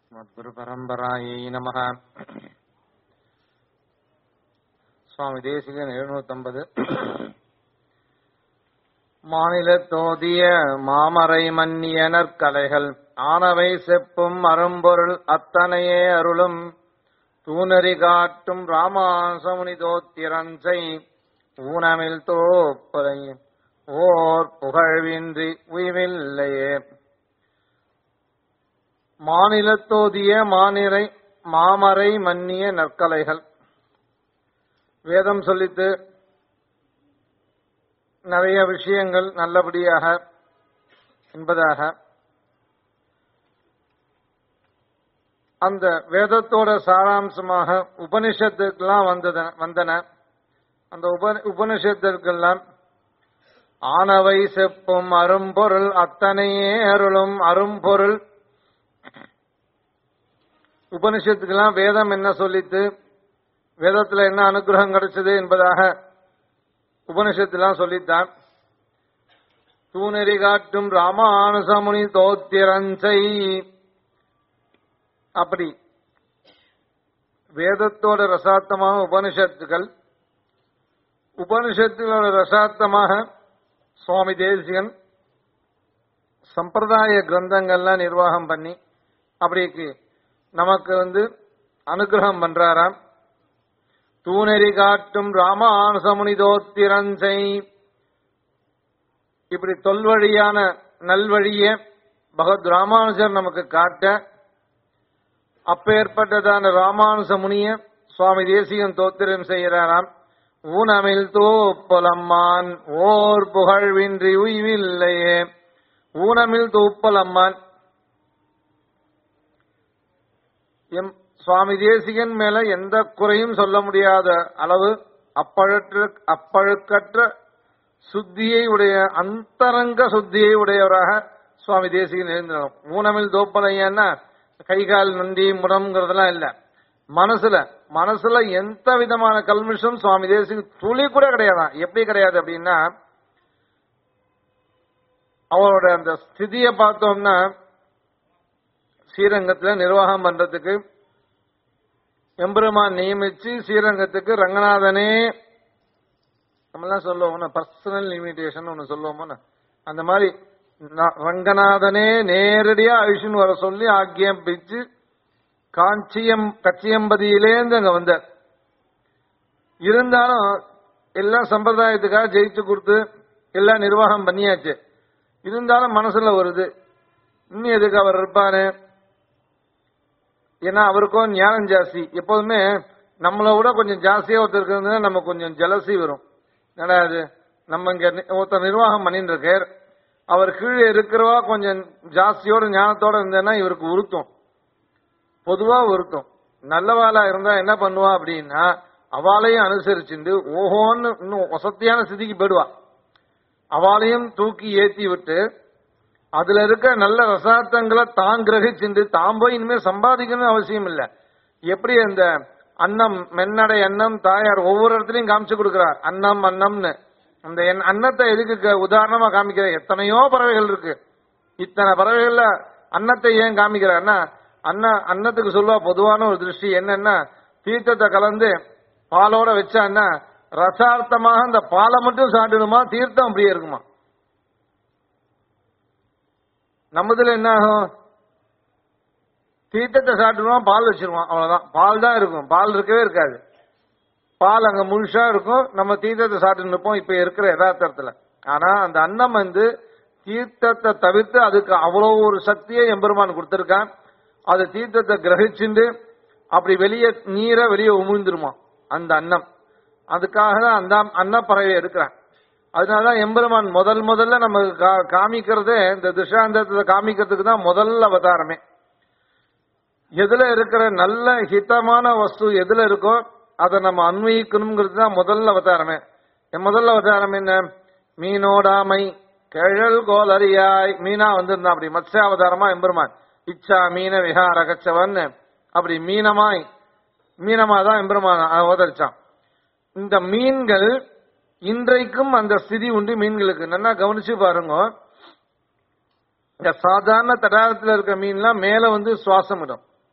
अस्मद्गुरुपरम्परायै नमः சுவாமி தேசிகன் எழுநூத்தம்பது மாநிலத்தோதிய மாமறை மன்னிய நற்கலைகள் ஆனவை செப்பும் அரும்பொருள் அத்தனையே அருளும் தூணறி காட்டும் ராமாசமுனி தோத்திரஞ்சை ஊனமில் தோப்பலை ஓர் புகழ்வின்றி உய்வில்லையே மாநிலத்தோதிய மாநிறை மாமறை மன்னிய நற்கலைகள் வேதம் சொல்லித்து நிறைய விஷயங்கள் நல்லபடியாக என்பதாக அந்த வேதத்தோட சாராம்சமாக உபனிஷத்துக்கெல்லாம் வந்தத வந்தன அந்த உப உபனிஷத்துக்கெல்லாம் ஆனவை செப்பும் அரும்பொருள் அத்தனையே அருளும் அரும்பொருள் உபனிஷத்துக்கெல்லாம் வேதம் என்ன சொல்லித்து வேதத்துல என்ன அனுகிரகம் கிடைச்சது என்பதாக உபனிஷத்துலாம் சொல்லித்தான் தூணெறி காட்டும் ராமானுசமுனி தோத்திரஞ்சை அப்படி வேதத்தோட ரசாத்தமாக உபனிஷத்துகள் உபனிஷத்துகளோட ரசாத்தமாக சுவாமி தேசிகன் சம்பிரதாய கிரந்தங்கள்லாம் நிர்வாகம் பண்ணி அப்படிக்கு நமக்கு வந்து அனுகிரகம் பண்றாராம் தூணெறி காட்டும் ராமானுசமுனி தோத்திரஞ்சை இப்படி தொல்வழியான நல்வழிய பகவத் ராமானுஜர் நமக்கு காட்ட அப்பேற்பட்டதான ராமானுச முனிய சுவாமி தேசிகன் தோத்திரம் செய்கிறாராம் ஊனமில் தூப்பலம்மான் ஓர் புகழ்வின்றி உய்வில்லையே ஊனமில் தூப்பலம்மான் எம் சுவாமி தேசிகன் மேல எந்த குறையும் சொல்ல முடியாத அளவு அப்பழற்ற அப்பழுக்கற்ற சுத்தியை உடைய அந்தரங்க சுத்தியை உடையவராக சுவாமி தேசிகன் எழுந்திரும் ஊனமில் தோப்பலையன்னா கை கால் நொண்டி முடம்ங்கிறதெல்லாம் இல்ல மனசுல மனசுல எந்த விதமான கல்மிஷம் சுவாமி தேசிகன் துளி கூட கிடையாதான் எப்படி கிடையாது அப்படின்னா அவரோட அந்த ஸ்திதியை பார்த்தோம்னா ஸ்ரீரங்கத்துல நிர்வாகம் பண்றதுக்கு எம்பெருமான் நியமிச்சு ஸ்ரீரங்கத்துக்கு ரங்கநாதனே நம்மலாம் சொல்லுவோம் பர்சனல் லிமிடேஷன் ஒன்னு சொல்லுவோம் அந்த மாதிரி ரங்கநாதனே நேரடியா அழிச்சுன்னு வர சொல்லி ஆக்கியம்பிச்சு காஞ்சியம் கச்சியம்பதியிலேருந்து அங்க வந்தார் இருந்தாலும் எல்லாம் சம்பிரதாயத்துக்காக ஜெயிச்சு கொடுத்து எல்லாம் நிர்வாகம் பண்ணியாச்சு இருந்தாலும் மனசுல வருது இன்னும் எதுக்கு அவர் இருப்பாரு ஏன்னா அவருக்கும் ஞானம் ஜாஸ்தி எப்போதுமே நம்மளை விட கொஞ்சம் ஜாஸ்தியா ஒருத்தர் இருக்கிறதுனா நம்ம கொஞ்சம் ஜலசி வரும் என்னடா அது நம்ம இங்க ஒருத்தர் நிர்வாகம் பண்ணிட்டு இருக்கார் அவர் கீழே இருக்கிறவா கொஞ்சம் ஜாஸ்தியோட ஞானத்தோட இருந்தேன்னா இவருக்கு உருத்தம் பொதுவா உருத்தம் நல்லவாளா இருந்தா என்ன பண்ணுவா அப்படின்னா அவளையும் அனுசரிச்சுட்டு ஓஹோன்னு இன்னும் வசத்தியான ஸ்திதிக்கு போயிடுவா அவளையும் தூக்கி ஏத்தி விட்டு அதுல இருக்க நல்ல ரசார்த்தங்களை தான் கிரகிச்சுண்டு தான் போய் இனிமேல் சம்பாதிக்கணும்னு அவசியம் இல்லை எப்படி அந்த அன்னம் மென்னடை அன்னம் தாயார் ஒவ்வொரு இடத்துலயும் காமிச்சு கொடுக்கிறார் அன்னம் அன்னம்னு அந்த என் அன்னத்தை எதுக்கு உதாரணமா காமிக்கிற எத்தனையோ பறவைகள் இருக்கு இத்தனை பறவைகள்ல அன்னத்தை ஏன் காமிக்கிறார்னா அன்ன அன்னத்துக்கு சொல்லுவா பொதுவான ஒரு திருஷ்டி என்னன்னா தீர்த்தத்தை கலந்து பாலோட வச்சான்னா ரசார்த்தமாக அந்த பாலை மட்டும் சாப்பிடணுமா தீர்த்தம் அப்படியே இருக்குமா நம்மதுல என்ன ஆகும் தீர்த்தத்தை சாப்பிட்டுருவான் பால் வச்சிருவான் அவ்வளவுதான் பால் தான் இருக்கும் பால் இருக்கவே இருக்காது பால் அங்க முழுசா இருக்கும் நம்ம தீர்த்தத்தை சாப்பிட்டு இருப்போம் இப்ப இருக்கிற யதார்த்தத்துல ஆனா அந்த அன்னம் வந்து தீர்த்தத்தை தவிர்த்து அதுக்கு அவ்வளவு ஒரு சக்தியை எம்பெருமான் கொடுத்திருக்கான் அது தீர்த்தத்தை கிரகிச்சுண்டு அப்படி வெளியே நீரை வெளியே உமிழ்ந்துருமா அந்த அன்னம் அதுக்காக தான் அந்த அன்னப்பறவை எடுக்கிறான் அதனாலதான் எம்பெருமான் முதல் முதல்ல நமக்கு காமிக்கிறதே இந்த திஷாந்தத்தை காமிக்கிறதுக்கு தான் முதல் அவதாரமே எதுல இருக்கிற நல்ல ஹிதமான வஸ்து எதுல இருக்கோ அதை நம்ம அன்வயிக்கணுங்கிறது தான் முதல் அவதாரமே என் முதல் அவதாரம் என்ன மீனோடாமை கிழல் கோலரியாய் மீனா வந்திருந்தான் அப்படி மத்ஸ்ய அவதாரமா எம்பெருமான் இச்சா மீன விஹார கச்சவன் அப்படி மீனமாய் மீனமா தான் எம்பெருமான் அவதரிச்சான் இந்த மீன்கள் இன்றைக்கும் அந்த ஸ்திதி உண்டு மீன்களுக்கு நல்லா கவனிச்சு பாருங்க இந்த சாதாரண தடாகத்துல இருக்க மீன்லாம் மேல வந்து சுவாசம் விடும்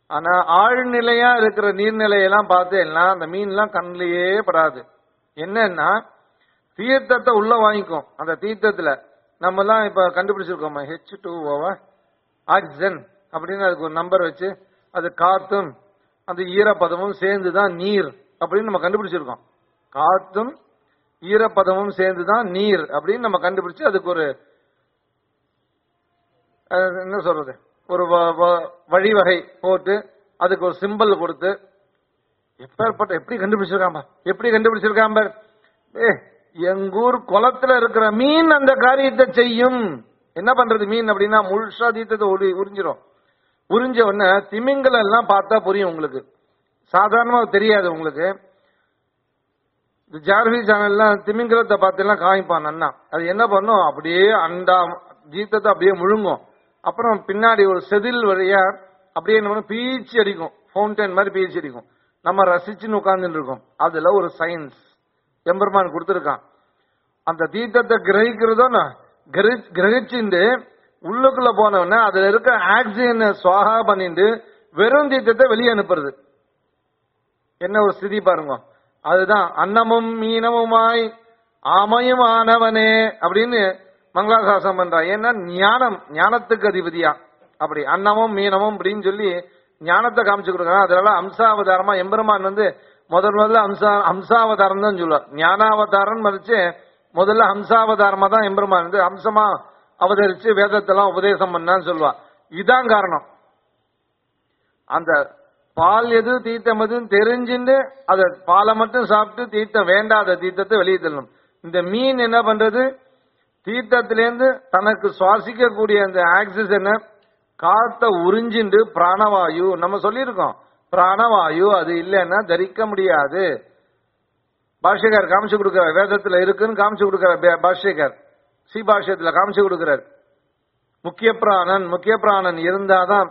ஆனா ஆழ்நிலையா இருக்கிற நீர்நிலையெல்லாம் பார்த்தேன்னா அந்த மீன்லாம் கண்ணிலேயே படாது என்னன்னா தீர்த்தத்தை உள்ள வாங்கிக்கும் அந்த தீர்த்தத்துல நம்ம எல்லாம் இப்ப கண்டுபிடிச்சிருக்கோமா ஹெச் டூ ஓவா ஆக்சிஜன் அப்படின்னு அதுக்கு ஒரு நம்பர் வச்சு அது காத்தும் அந்த ஈரப்பதமும் சேர்ந்து தான் நீர் அப்படின்னு நம்ம கண்டுபிடிச்சிருக்கோம் காத்தும் ஈரப்பதமும் சேர்ந்து தான் நீர் அப்படின்னு நம்ம கண்டுபிடிச்சு அதுக்கு ஒரு அஹ், என்ன சொல்றது ஒரு வ- வ- வழிவகை போட்டு அதுக்கு ஒரு சிம்பல் கொடுத்து எப்பேற்பட்ட எப்படி கண்டுபிடிச்சிருக்காம்பா எப்படி கண்டுபிடிச்சிருக்காம்ப ஏ எங்கூர் குளத்துல இருக்கிற மீன் அந்த காரியத்தை செய்யும் என்ன பண்றது மீன் அப்படின்னா முழுசா தீர்த்தத்தை உரி உறிஞ்சிரும் உறிஞ்ச உடனே திமிங்கலம் எல்லாம் பார்த்தா புரியும் உங்களுக்கு சாதாரணமா தெரியாது உங்களுக்கு இந்த ஜார்வி சேனல்லாம் திமிங்கலத்தை பார்த்தெல்லாம் காமிப்பான் அண்ணா அது என்ன பண்ணும் அப்படியே அண்டா ஜீத்தத்தை அப்படியே முழுங்கும் அப்புறம் பின்னாடி ஒரு செதில் வழியா அப்படியே என்ன பண்ணும் பீச்சி அடிக்கும் ஃபவுண்டைன் மாதிரி பீச்சி அடிக்கும் நம்ம ரசிச்சுன்னு உட்கார்ந்துட்டு இருக்கோம் அதுல ஒரு சயின்ஸ் எம்பெருமான் கொடுத்துருக்கான் அந்த தீர்த்தத்தை கிரகிக்கிறதோ நான் கிரகி- கிரகிச்சுண்டு உள்ளுக்குள்ள போனவொடனே அதுல இருக்க ஆக்சிஜனை சுவாகா பண்ணிட்டு வெறும் தீர்த்தத்தை வெளியே அனுப்புறது என்ன ஒரு ஸ்திதி பாருங்க அதுதான் அன்னமும் மீனமுமாய் ஆமையுமானவனே அப்படின்னு மங்களாசாசனம் பண்றான் ஏன்னா ஞானம் ஞானத்துக்கு அதிபதியா அப்படி அன்னமும் மீனமும் அப்படின்னு சொல்லி ஞானத்தை காமிச்சு கொடுக்குறான் அதனால அம்சாவதாரமா எம்பெருமான் வந்து முதல் முதல்ல அம்சா அம்சாவதாரம் தான் சொல்லுவார் ஞானாவதாரம் மதிச்சு முதல்ல ஹம்சாவதாரமா தான் எம்பெருமான் வந்து அம்சமா அவதரிச்சு வேதத்தெல்லாம் உபதேசம் பண்ணான்னு சொல்லுவா இதான் காரணம் அந்த பால் எது தீர்த்தம் எதுன்னு தெரிஞ்சுட்டு அத பாலை மட்டும் சாப்பிட்டு தீர்த்தம் வேண்டாத தீர்த்தத்தை வெளியே தள்ளணும் இந்த மீன் என்ன பண்றது தீர்த்தத்திலேருந்து தனக்கு சுவாசிக்கக்கூடிய அந்த ஆக்சிஜனை காத்த உறிஞ்சிண்டு பிராணவாயு நம்ம சொல்லியிருக்கோம் பிராணவாயு அது இல்லைன்னா தரிக்க முடியாது பாஷ்யக்கார் காமிச்சு கொடுக்கிறார் வேதத்துல இருக்குன்னு காமிச்சு கொடுக்கிறார் பே- பாஷ்யக்கார் சி பாஷ்யத்துல காமிச்சு கொடுக்கிறார் முக்கிய பிராணன் முக்கிய பிராணன் இருந்தாதான்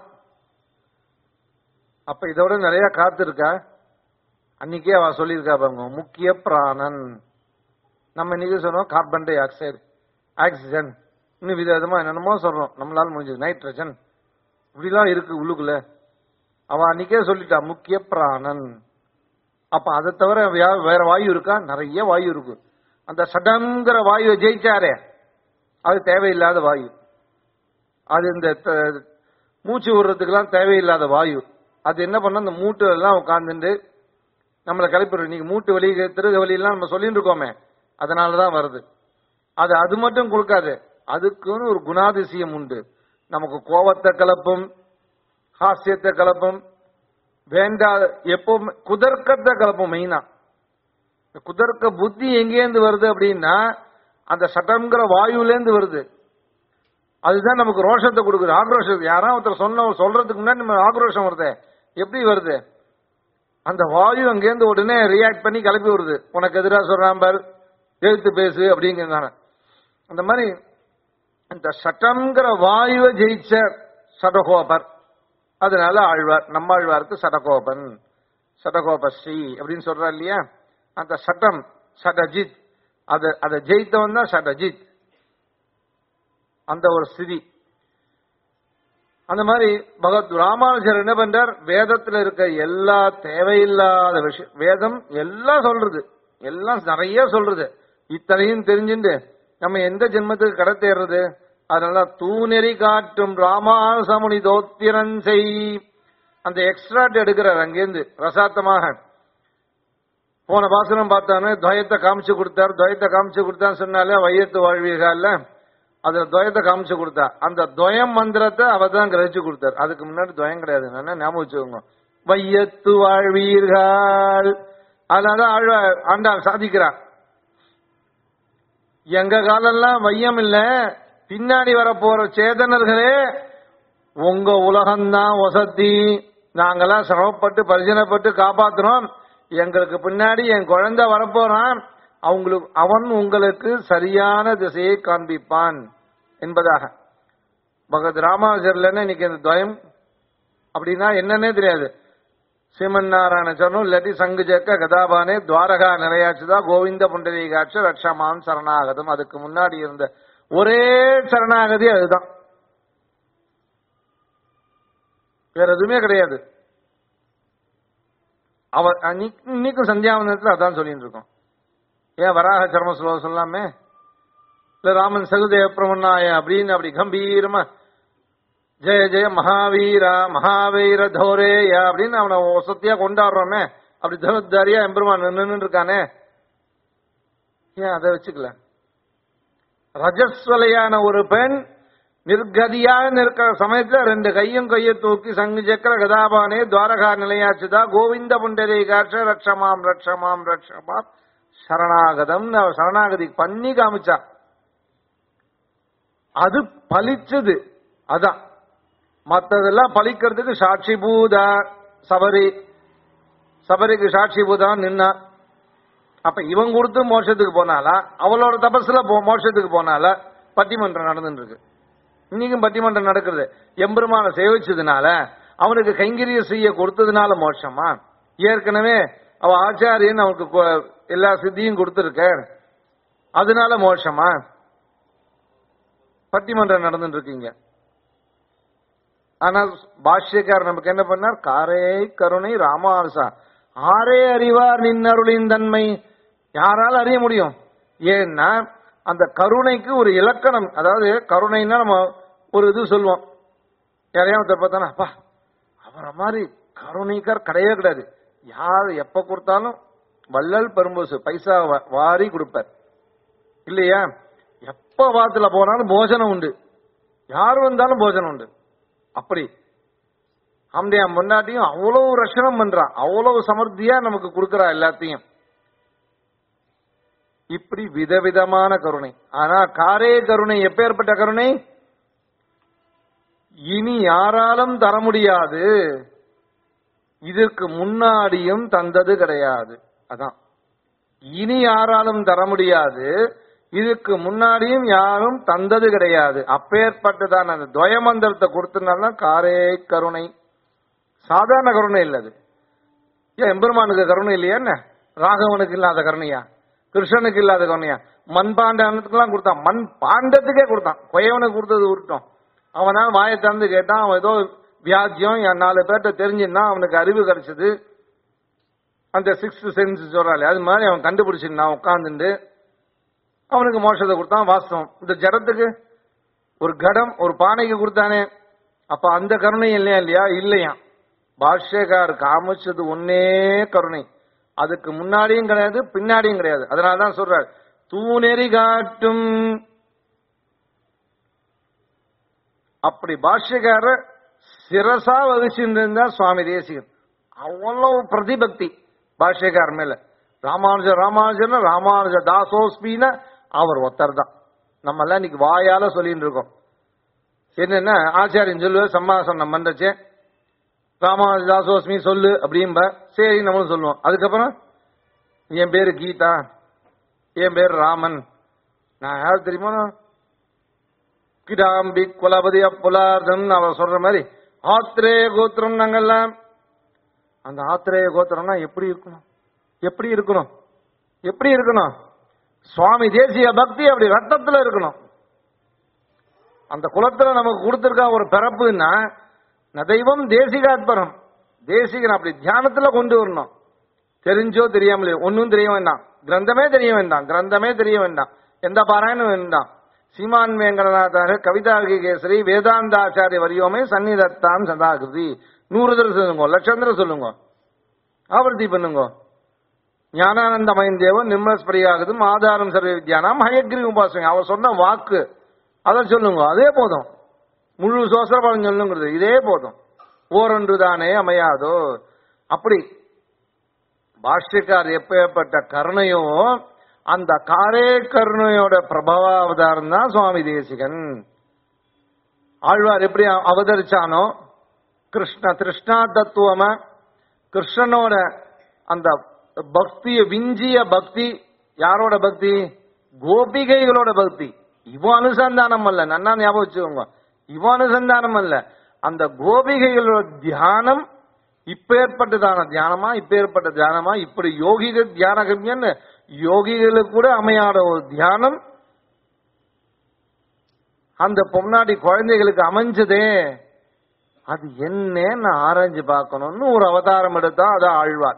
அப்ப இதோட நிறைய காத்து இருக்கா அன்னைக்கே அவ சொல்லியிருக்கா பாருங்க முக்கிய பிராணன் நம்ம இன்னைக்கு சொன்னோம் கார்பன் டை ஆக்சைடு ஆக்சிஜன் இன்னும் விதவிதமா என்னென்னமோ சொல்றோம் நம்மளால முடிஞ்சது நைட்ரஜன் இப்படிலாம் இருக்கு உள்ளுக்குள்ள அவ அன்னைக்கே சொல்லிட்டா முக்கிய பிராணன் அப்ப அதை தவிர வே- வேற வாயு இருக்கா நிறைய வாயு இருக்கு அந்த சடங்கிற வாயுவை ஜெயிச்சாரே அது தேவையில்லாத வாயு அது இந்த த- மூச்சு விடுறதுக்கெல்லாம் தேவையில்லாத வாயு அது என்ன பண்ண அந்த மூட்டு எல்லாம் உட்காந்துட்டு நம்மளை கிளப்பிடுறோம் இன்னைக்கு மூட்டு வலி திருக வலியெல்லாம் நம்ம சொல்லிட்டு இருக்கோமே அதனாலதான் வருது அது அது மட்டும் கொடுக்காது அதுக்குன்னு ஒரு குணாதிசயம் உண்டு நமக்கு கோபத்தை கலப்பும் ஹாஸ்யத்தை கலப்பும் வேண்டாத எப்பவுமே குதர்க்கத்தை கலப்பும் மெயினா இந்த குதர்க்க புத்தி எங்கேருந்து வருது அப்படின்னா அந்த சட்டம்ங்கிற வாயுலேருந்து வருது அதுதான் நமக்கு ரோஷத்தை கொடுக்குது ஆக்ரோஷம் யாராவது ஒருத்தர் சொன்ன சொல்றதுக்கு முன்னாடி நம்ம ஆக்ரோஷம் வருது எப்படி வருது அந்த வாயு அங்கேருந்து உடனே ரியாக்ட் பண்ணி கிளப்பி வருது உனக்கு எதிராக சொல்றான் பார் எழுத்து பேசு அப்படிங்கிறாங்க அந்த மாதிரி இந்த சட்டம்ங்கிற வாயுவை ஜெயிச்ச சடகோபர் அதனால ஆழ்வார் நம்மாழ்வாருக்கு சடகோபன் சடகோபஸ்ரீ அப்படின்னு சொல்றா இல்லையா அந்த சட்டம் சடஜித் அதை அதை ஜெயித்தவன் தான் சடஜித் அந்த ஒரு ஸ்திதி அந்த மாதிரி பகவத் ராமானுஜர் என்ன பண்றார் வேதத்துல இருக்க எல்லா தேவையில்லாத விஷயம் வேதம் எல்லாம் சொல்றது எல்லாம் நிறைய சொல்றது இத்தனையும் தெரிஞ்சுட்டு நம்ம எந்த ஜென்மத்துக்கு கடை தேர்றது அதனால தூநெறி காட்டும் ராமானுசமுனி தோத்திரன் செய் அந்த எக்ஸ்ட்ராட் எடுக்கிறார் அங்கேருந்து ரசாத்தமாக போன பாசனம் பார்த்தானே துவயத்தை காமிச்சு கொடுத்தார் துவயத்தை காமிச்சு கொடுத்தான்னு சொன்னாலே வையத்து வாழ்வீர்கள்ல அதுல துவயத்தை காமிச்சு கொடுத்தா அந்த துவயம் மந்திரத்தை அவ தான் கிரகிச்சு கொடுத்தார் அதுக்கு முன்னாடி துவயம் கிடையாது என்ன ஞாபகம் வச்சுக்கோங்க வையத்து வாழ்வீர்கள் அதனால ஆழ்வா ஆண்டாள் சாதிக்கிறார் எங்க காலெல்லாம் வையம் இல்ல பின்னாடி வர போற சேதனர்களே உங்க உலகம்தான் வசதி நாங்கெல்லாம் சிரமப்பட்டு பரிசனப்பட்டு காப்பாத்துறோம் எங்களுக்கு பின்னாடி என் குழந்தை வரப்போறான் அவங்களுக்கு அவன் உங்களுக்கு சரியான திசையை காண்பிப்பான் என்பதாக பகவத் ராமானுஜர்ல இன்னைக்கு இந்த துவயம் அப்படின்னா என்னன்னே தெரியாது சீமன் நாராயண சரணம் இல்லாட்டி சங்கு ஜக்க கதாபானே துவாரகா நிறையாச்சுதா கோவிந்த புண்டரீகாட்ச ரக்ஷமான் சரணாகதம் அதுக்கு முன்னாடி இருந்த ஒரே சரணாகதி அதுதான் வேற எதுவுமே கிடையாது அவர் அன்னைக்கு- இன்னைக்கும் சந்தியாவந்தத்துல அதான் சொல்லிட்டு இருக்கோம் ஏன் வராக சர்ம ஸ்லோகம் சொல்லாமே இல்ல ராமன் சகுதேவ பிரமன்னாய அப்படின்னு அப்படி கம்பீரமா ஜெய ஜெய மகாவீரா மகாவீர தோரேய அப்படின்னு அவனை வசத்தியா கொண்டாடுறோமே அப்படி தனுத்தாரியா எம்பெருமான் நின்று இருக்கானே ஏன் அதை வச்சுக்கல ரஜஸ்வலையான ஒரு பெண் நிர்கதியாக இருக்கிற சமயத்துல ரெண்டு கையும் கையை தூக்கி சங்கு சக்கர கதாபானே துவாரகா நிலையாச்சுதா கோவிந்த புண்டரை காற்ற ரட்சமாம் ரட்சமாம் ரட்சமாம் சரணாகதம் அவ சரணாகதி பண்ணி காமிச்சா அது பலிச்சது அதான் மத்ததெல்லாம் பலிக்கிறதுக்கு சாட்சி பூதா சபரி சபரிக்கு சாட்சி பூதா நின்னா அப்ப இவன் கொடுத்து மோட்சத்துக்கு போனாலா அவளோட தபஸ்ல போ- மோட்சத்துக்கு போனாலா பட்டிமன்றம் நடந்துட்டு இருக்கு இன்னைக்கும் பட்டிமன்றம் நடக்குது எம்பெருமான சேவிச்சதுனால அவனுக்கு கைங்கரிய செய்ய கொடுத்ததுனால மோட்சமா ஏற்கனவே அவ ஆச்சாரியன் அவனுக்கு கொ- எல்லா சித்தியும் கொடுத்திருக்க அதனால மோட்சமா பட்டிமன்றம் நடந்துட்டு இருக்கீங்க ஆனா பாஷ்யக்காரர் நமக்கு என்ன பண்ணார் காரே கருணை ராமானுசா ஆரே அறிவார் நின்னருளின் தன்மை யாரால அறிய முடியும் ஏன்னா அந்த கருணைக்கு ஒரு இலக்கணம் அதாவது கருணைன்னா நம்ம ஒரு இது சொல்லுவோம் யாரையும் ஒருத்தர் பார்த்தானா அப்பா அவரை மாதிரி கருணைக்கார் கிடையவே கிடையாது யார் எப்ப கொடுத்தாலும் வள்ளல் பெரும்பூசு பைசா வா- வாரி கொடுப்பார் இல்லையா எப்ப வாத்துல போனாலும் போஜனம் உண்டு யார் வந்தாலும் போஜனம் உண்டு அப்படி ஆம்டையா முன்னாடியும் அவ்வளவு ரஷணம் பண்றான் அவ்வளவு சமர்த்தியா நமக்கு கொடுக்கறா எல்லாத்தையும் இப்படி விதவிதமான கருணை ஆனா காரே கருணை எப்பேற்பட்ட கருணை இனி யாராலும் தர முடியாது இதற்கு முன்னாடியும் தந்தது கிடையாது அதான் இனி யாராலும் தர முடியாது இதுக்கு முன்னாடியும் யாரும் தந்தது கிடையாது அப்பேற்பட்டதான் அந்த துவயமந்திரத்தை கொடுத்தனால காரே கருணை சாதாரண கருணை இல்லது ஏன் எம்பெருமானுக்கு கருணை இல்லையா என்ன ராகவனுக்கு இல்லாத கருணையா கிருஷ்ணனுக்கு இல்லாத கருணையா மண் பாண்டத்துக்கெல்லாம் கொடுத்தான் மண் பாண்டத்துக்கே கொடுத்தான் கொயவனுக்கு கொடுத்தது உருட்டும் அவனா வாயை திறந்து கேட்டான் அவன் ஏதோ வியாஜ்யம் என் நாலு பேர்ட்ட தெரிஞ்சுன்னா அவனுக்கு அறிவு கிடைச்சது அந்த சிக்ஸ்த் சென்ஸ் சொல்றாள் அது மாதிரி அவன் கண்டுபிடிச்சிருந்தான் உட்காந்துட்டு அவனுக்கு மோட்சத்தை கொடுத்தான் வாஸ்தவம் இந்த ஜடத்துக்கு ஒரு கடம் ஒரு பானைக்கு கொடுத்தானே அப்ப அந்த கருணை இல்லையா இல்லையா இல்லையா பாஷ்யக்கார் காமிச்சது ஒன்னே கருணை அதுக்கு முன்னாடியும் கிடையாது பின்னாடியும் கிடையாது அதனாலதான் சொல்றார் தூணெறி காட்டும் அப்படி பாஷ்யக்கார சிரசா வகிச்சிருந்தா சுவாமி தேசிகன் அவ்வளவு பிரதிபக்தி பாஷ்யக்கார் மேல ராமானுஜ ராமானுஜன் ராமானுஜ தாசோஸ்மின்னு அவர் ஒருத்தர் தான் நம்ம எல்லாம் இன்னைக்கு வாயால சொல்லிட்டு இருக்கோம் என்னன்னா ஆச்சாரியன் சொல்லுவேன் சம்மாசனம் பண்றச்சே ராமானுஜ தாசோஸ்மி சொல்லு அப்படிம்ப சரி நம்மளும் சொல்லுவோம் அதுக்கப்புறம் என் பேரு கீதா என் பேர் ராமன் நான் யார் தெரியுமா கிடாம்பி குலபதி அப்புலார்தம் அவர் சொல்ற மாதிரி ஆத்திரேய கோத்திரம் நாங்கெல்லாம் அந்த ஆத்திரேய கோத்திரம்னா எப்படி இருக்கணும் எப்படி இருக்கணும் எப்படி இருக்கணும் சுவாமி தேசிய பக்தி அப்படி ரத்தத்துல இருக்கணும் அந்த குலத்துல நமக்கு கொடுத்திருக்க ஒரு பிறப்புன்னா ந தெய்வம் தேசிகாத்பரம் தேசிகன் அப்படி தியானத்துல கொண்டு வரணும் தெரிஞ்சோ தெரியாமலையோ ஒன்னும் தெரிய வேண்டாம் கிரந்தமே தெரிய வேண்டாம் கிரந்தமே தெரிய வேண்டாம் எந்த பாராயணம் வேண்டாம் சீமான் வேங்கடநாதார கவிதார்கி கேசரி வேதாந்தாச்சாரிய வரியோமே சந்நிதத்தான் சதாகிருதி நூறு தடவை சொல்லுங்க லட்சம் தடவை சொல்லுங்க ஆவர்த்தி பண்ணுங்க ஞானானந்தமயன் தேவன் நிர்மலஸ்பரியாகுதும் ஆதாரம் சர்வ வித்யானாம் ஹயக்ரி உபாசனை அவர் சொன்ன வாக்கு அதை சொல்லுங்க அதே போதும் முழு சோசரபாலம் சொல்லுங்கிறது இதே போதும் ஓரொன்று தானே அமையாதோ அப்படி பாஷ்யக்கார் எப்பேற்பட்ட கருணையோ அந்த காரே கருணையோட பிரபவாவதாரம் தான் சுவாமி தேசிகன் ஆழ்வார் எப்படி அவதரிச்சானோ கிருஷ்ண திருஷ்ணா தத்துவம கிருஷ்ணனோட அந்த பக்திய விஞ்சிய பக்தி யாரோட பக்தி கோபிகைகளோட பக்தி இவ அனுசந்தானம் அல்ல நன்னா ஞாபகம் வச்சுக்கோங்க இவ அனுசந்தானம் அல்ல அந்த கோபிகைகளோட தியானம் இப்பேற்பட்டதான தியானமா இப்பேற்பட்ட தியானமா இப்படி யோகிக தியானகம்யன்னு யோகிகளுக்கு கூட அமையாத ஒரு தியானம் அந்த பொம்னாடி குழந்தைகளுக்கு அமைஞ்சதே அது என்னன்னு ஆராய்ஞ்சு பார்க்கணும்னு ஒரு அவதாரம் எடுத்தா அது ஆழ்வார்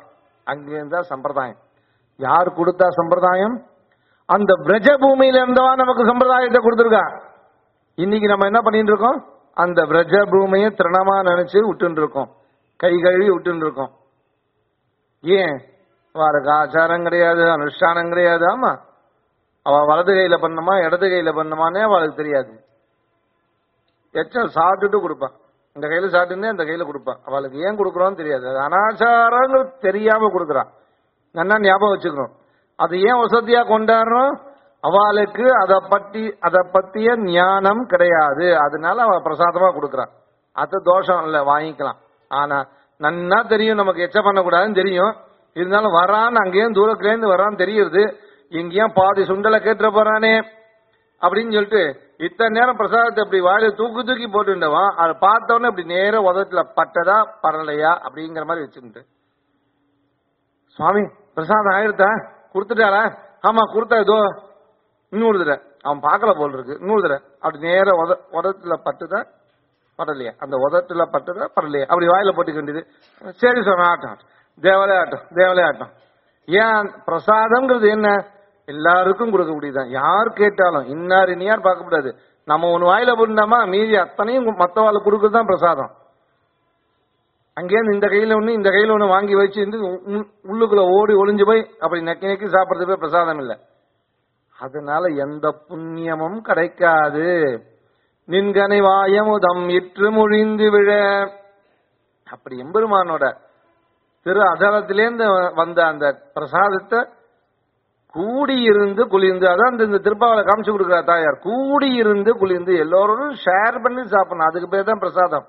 அங்கிருந்தா சம்பிரதாயம் யார் கொடுத்தா சம்பிரதாயம் அந்த பிரஜ பூமியில இருந்தவா நமக்கு சம்பிரதாயத்தை கொடுத்துருக்கா இன்னைக்கு நம்ம என்ன பண்ணிட்டு இருக்கோம் அந்த பிரஜ பூமியை திரணமா நினைச்சு விட்டுட்டு இருக்கோம் கை கழுவி விட்டுட்டு இருக்கோம் ஏன் அவருக்கு ஆச்சாரம் கிடையாது அனுஷ்டானம் கிடையாது ஆமா அவ வலது கையில பண்ணணுமா இடது கையில பண்ணணுமானே அவளுக்கு தெரியாது எச்சம் சாப்பிட்டுட்டு கொடுப்பான் இந்த கையில சாப்பிட்டுன்னு அந்த கையில கொடுப்பான் அவளுக்கு ஏன் கொடுக்குறோன்னு தெரியாது அது அனாச்சாரங்கள் தெரியாம கொடுக்குறான் நல்லா ஞாபகம் வச்சுக்கணும் அது ஏன் வசதியா கொண்டாடுறோம் அவளுக்கு அதை பத்தி அதை பத்திய ஞானம் கிடையாது அதனால அவ பிரசாதமா கொடுக்குறான் அது தோஷம் இல்ல வாங்கிக்கலாம் ஆனா நன்னா தெரியும் நமக்கு எச்ச பண்ணக்கூடாதுன்னு தெரியும் இருந்தாலும் வரான்னு அங்கேயும் தூரத்துல இருந்து வரான்னு தெரியுது எங்கேயும் பாதி சுண்டலை கேட்டுற போறானே அப்படின்னு சொல்லிட்டு இத்தனை நேரம் பிரசாதத்தை இப்படி வாயில தூக்கி தூக்கி போட்டுட்டவன் அதை பார்த்த உடனே இப்படி நேர உதத்துல பட்டதா பரலையா அப்படிங்கிற மாதிரி வச்சுக்கிட்டு சுவாமி பிரசாதம் ஆயிடுத்தா கொடுத்துட்டாரா ஆமா கொடுத்தா இதோ இன்னொரு தடவை அவன் பார்க்கல போல் இருக்கு இன்னொரு தடவை அப்படி நேர உத உதத்துல பட்டுதா படலையா அந்த உதட்டுல பட்டுதா படலையா அப்படி வாயில போட்டுக்க வேண்டியது சரி சுவாமி ஆட்டம் ஆட்டம். தேவலே ஆட்டம் தேவலே ஆட்டம் ஏன் பிரசாதம்ங்கிறது என்ன எல்லாருக்கும் கொடுக்கக்கூடியதுதான் யார் கேட்டாலும் இன்னார் இனியார் பார்க்க கூடாது நம்ம ஒண்ணு வாயில போட்டுட்டோமா மீதி அத்தனையும் மத்தவாள் கொடுக்கறது தான் பிரசாதம் அங்கேருந்து இந்த கையில ஒண்ணு இந்த கையில ஒண்ணு வாங்கி வச்சு இருந்து உள்- உள்ளுக்குள்ள ஓடி ஒளிஞ்சு போய் அப்படி நக்கி நக்கி சாப்பிடுறது போய் பிரசாதம் இல்லை அதனால எந்த புண்ணியமும் கிடைக்காது நின்கனை வாயமுதம் இற்று முழிந்து விழ அப்படி எம்பெருமானோட திரு அதளத்திலேருந்து வந்த அந்த பிரசாதத்தை கூடியிருந்து குளிர்ந்து அதான் இந்த- இந்த திருப்பாவளை காமிச்சு கொடுக்குறா தாயார் கூடியிருந்து குளிர்ந்து எல்லோரும் ஷேர் பண்ணி சாப்பிடணும் அதுக்கு பேர் தான் பிரசாதம்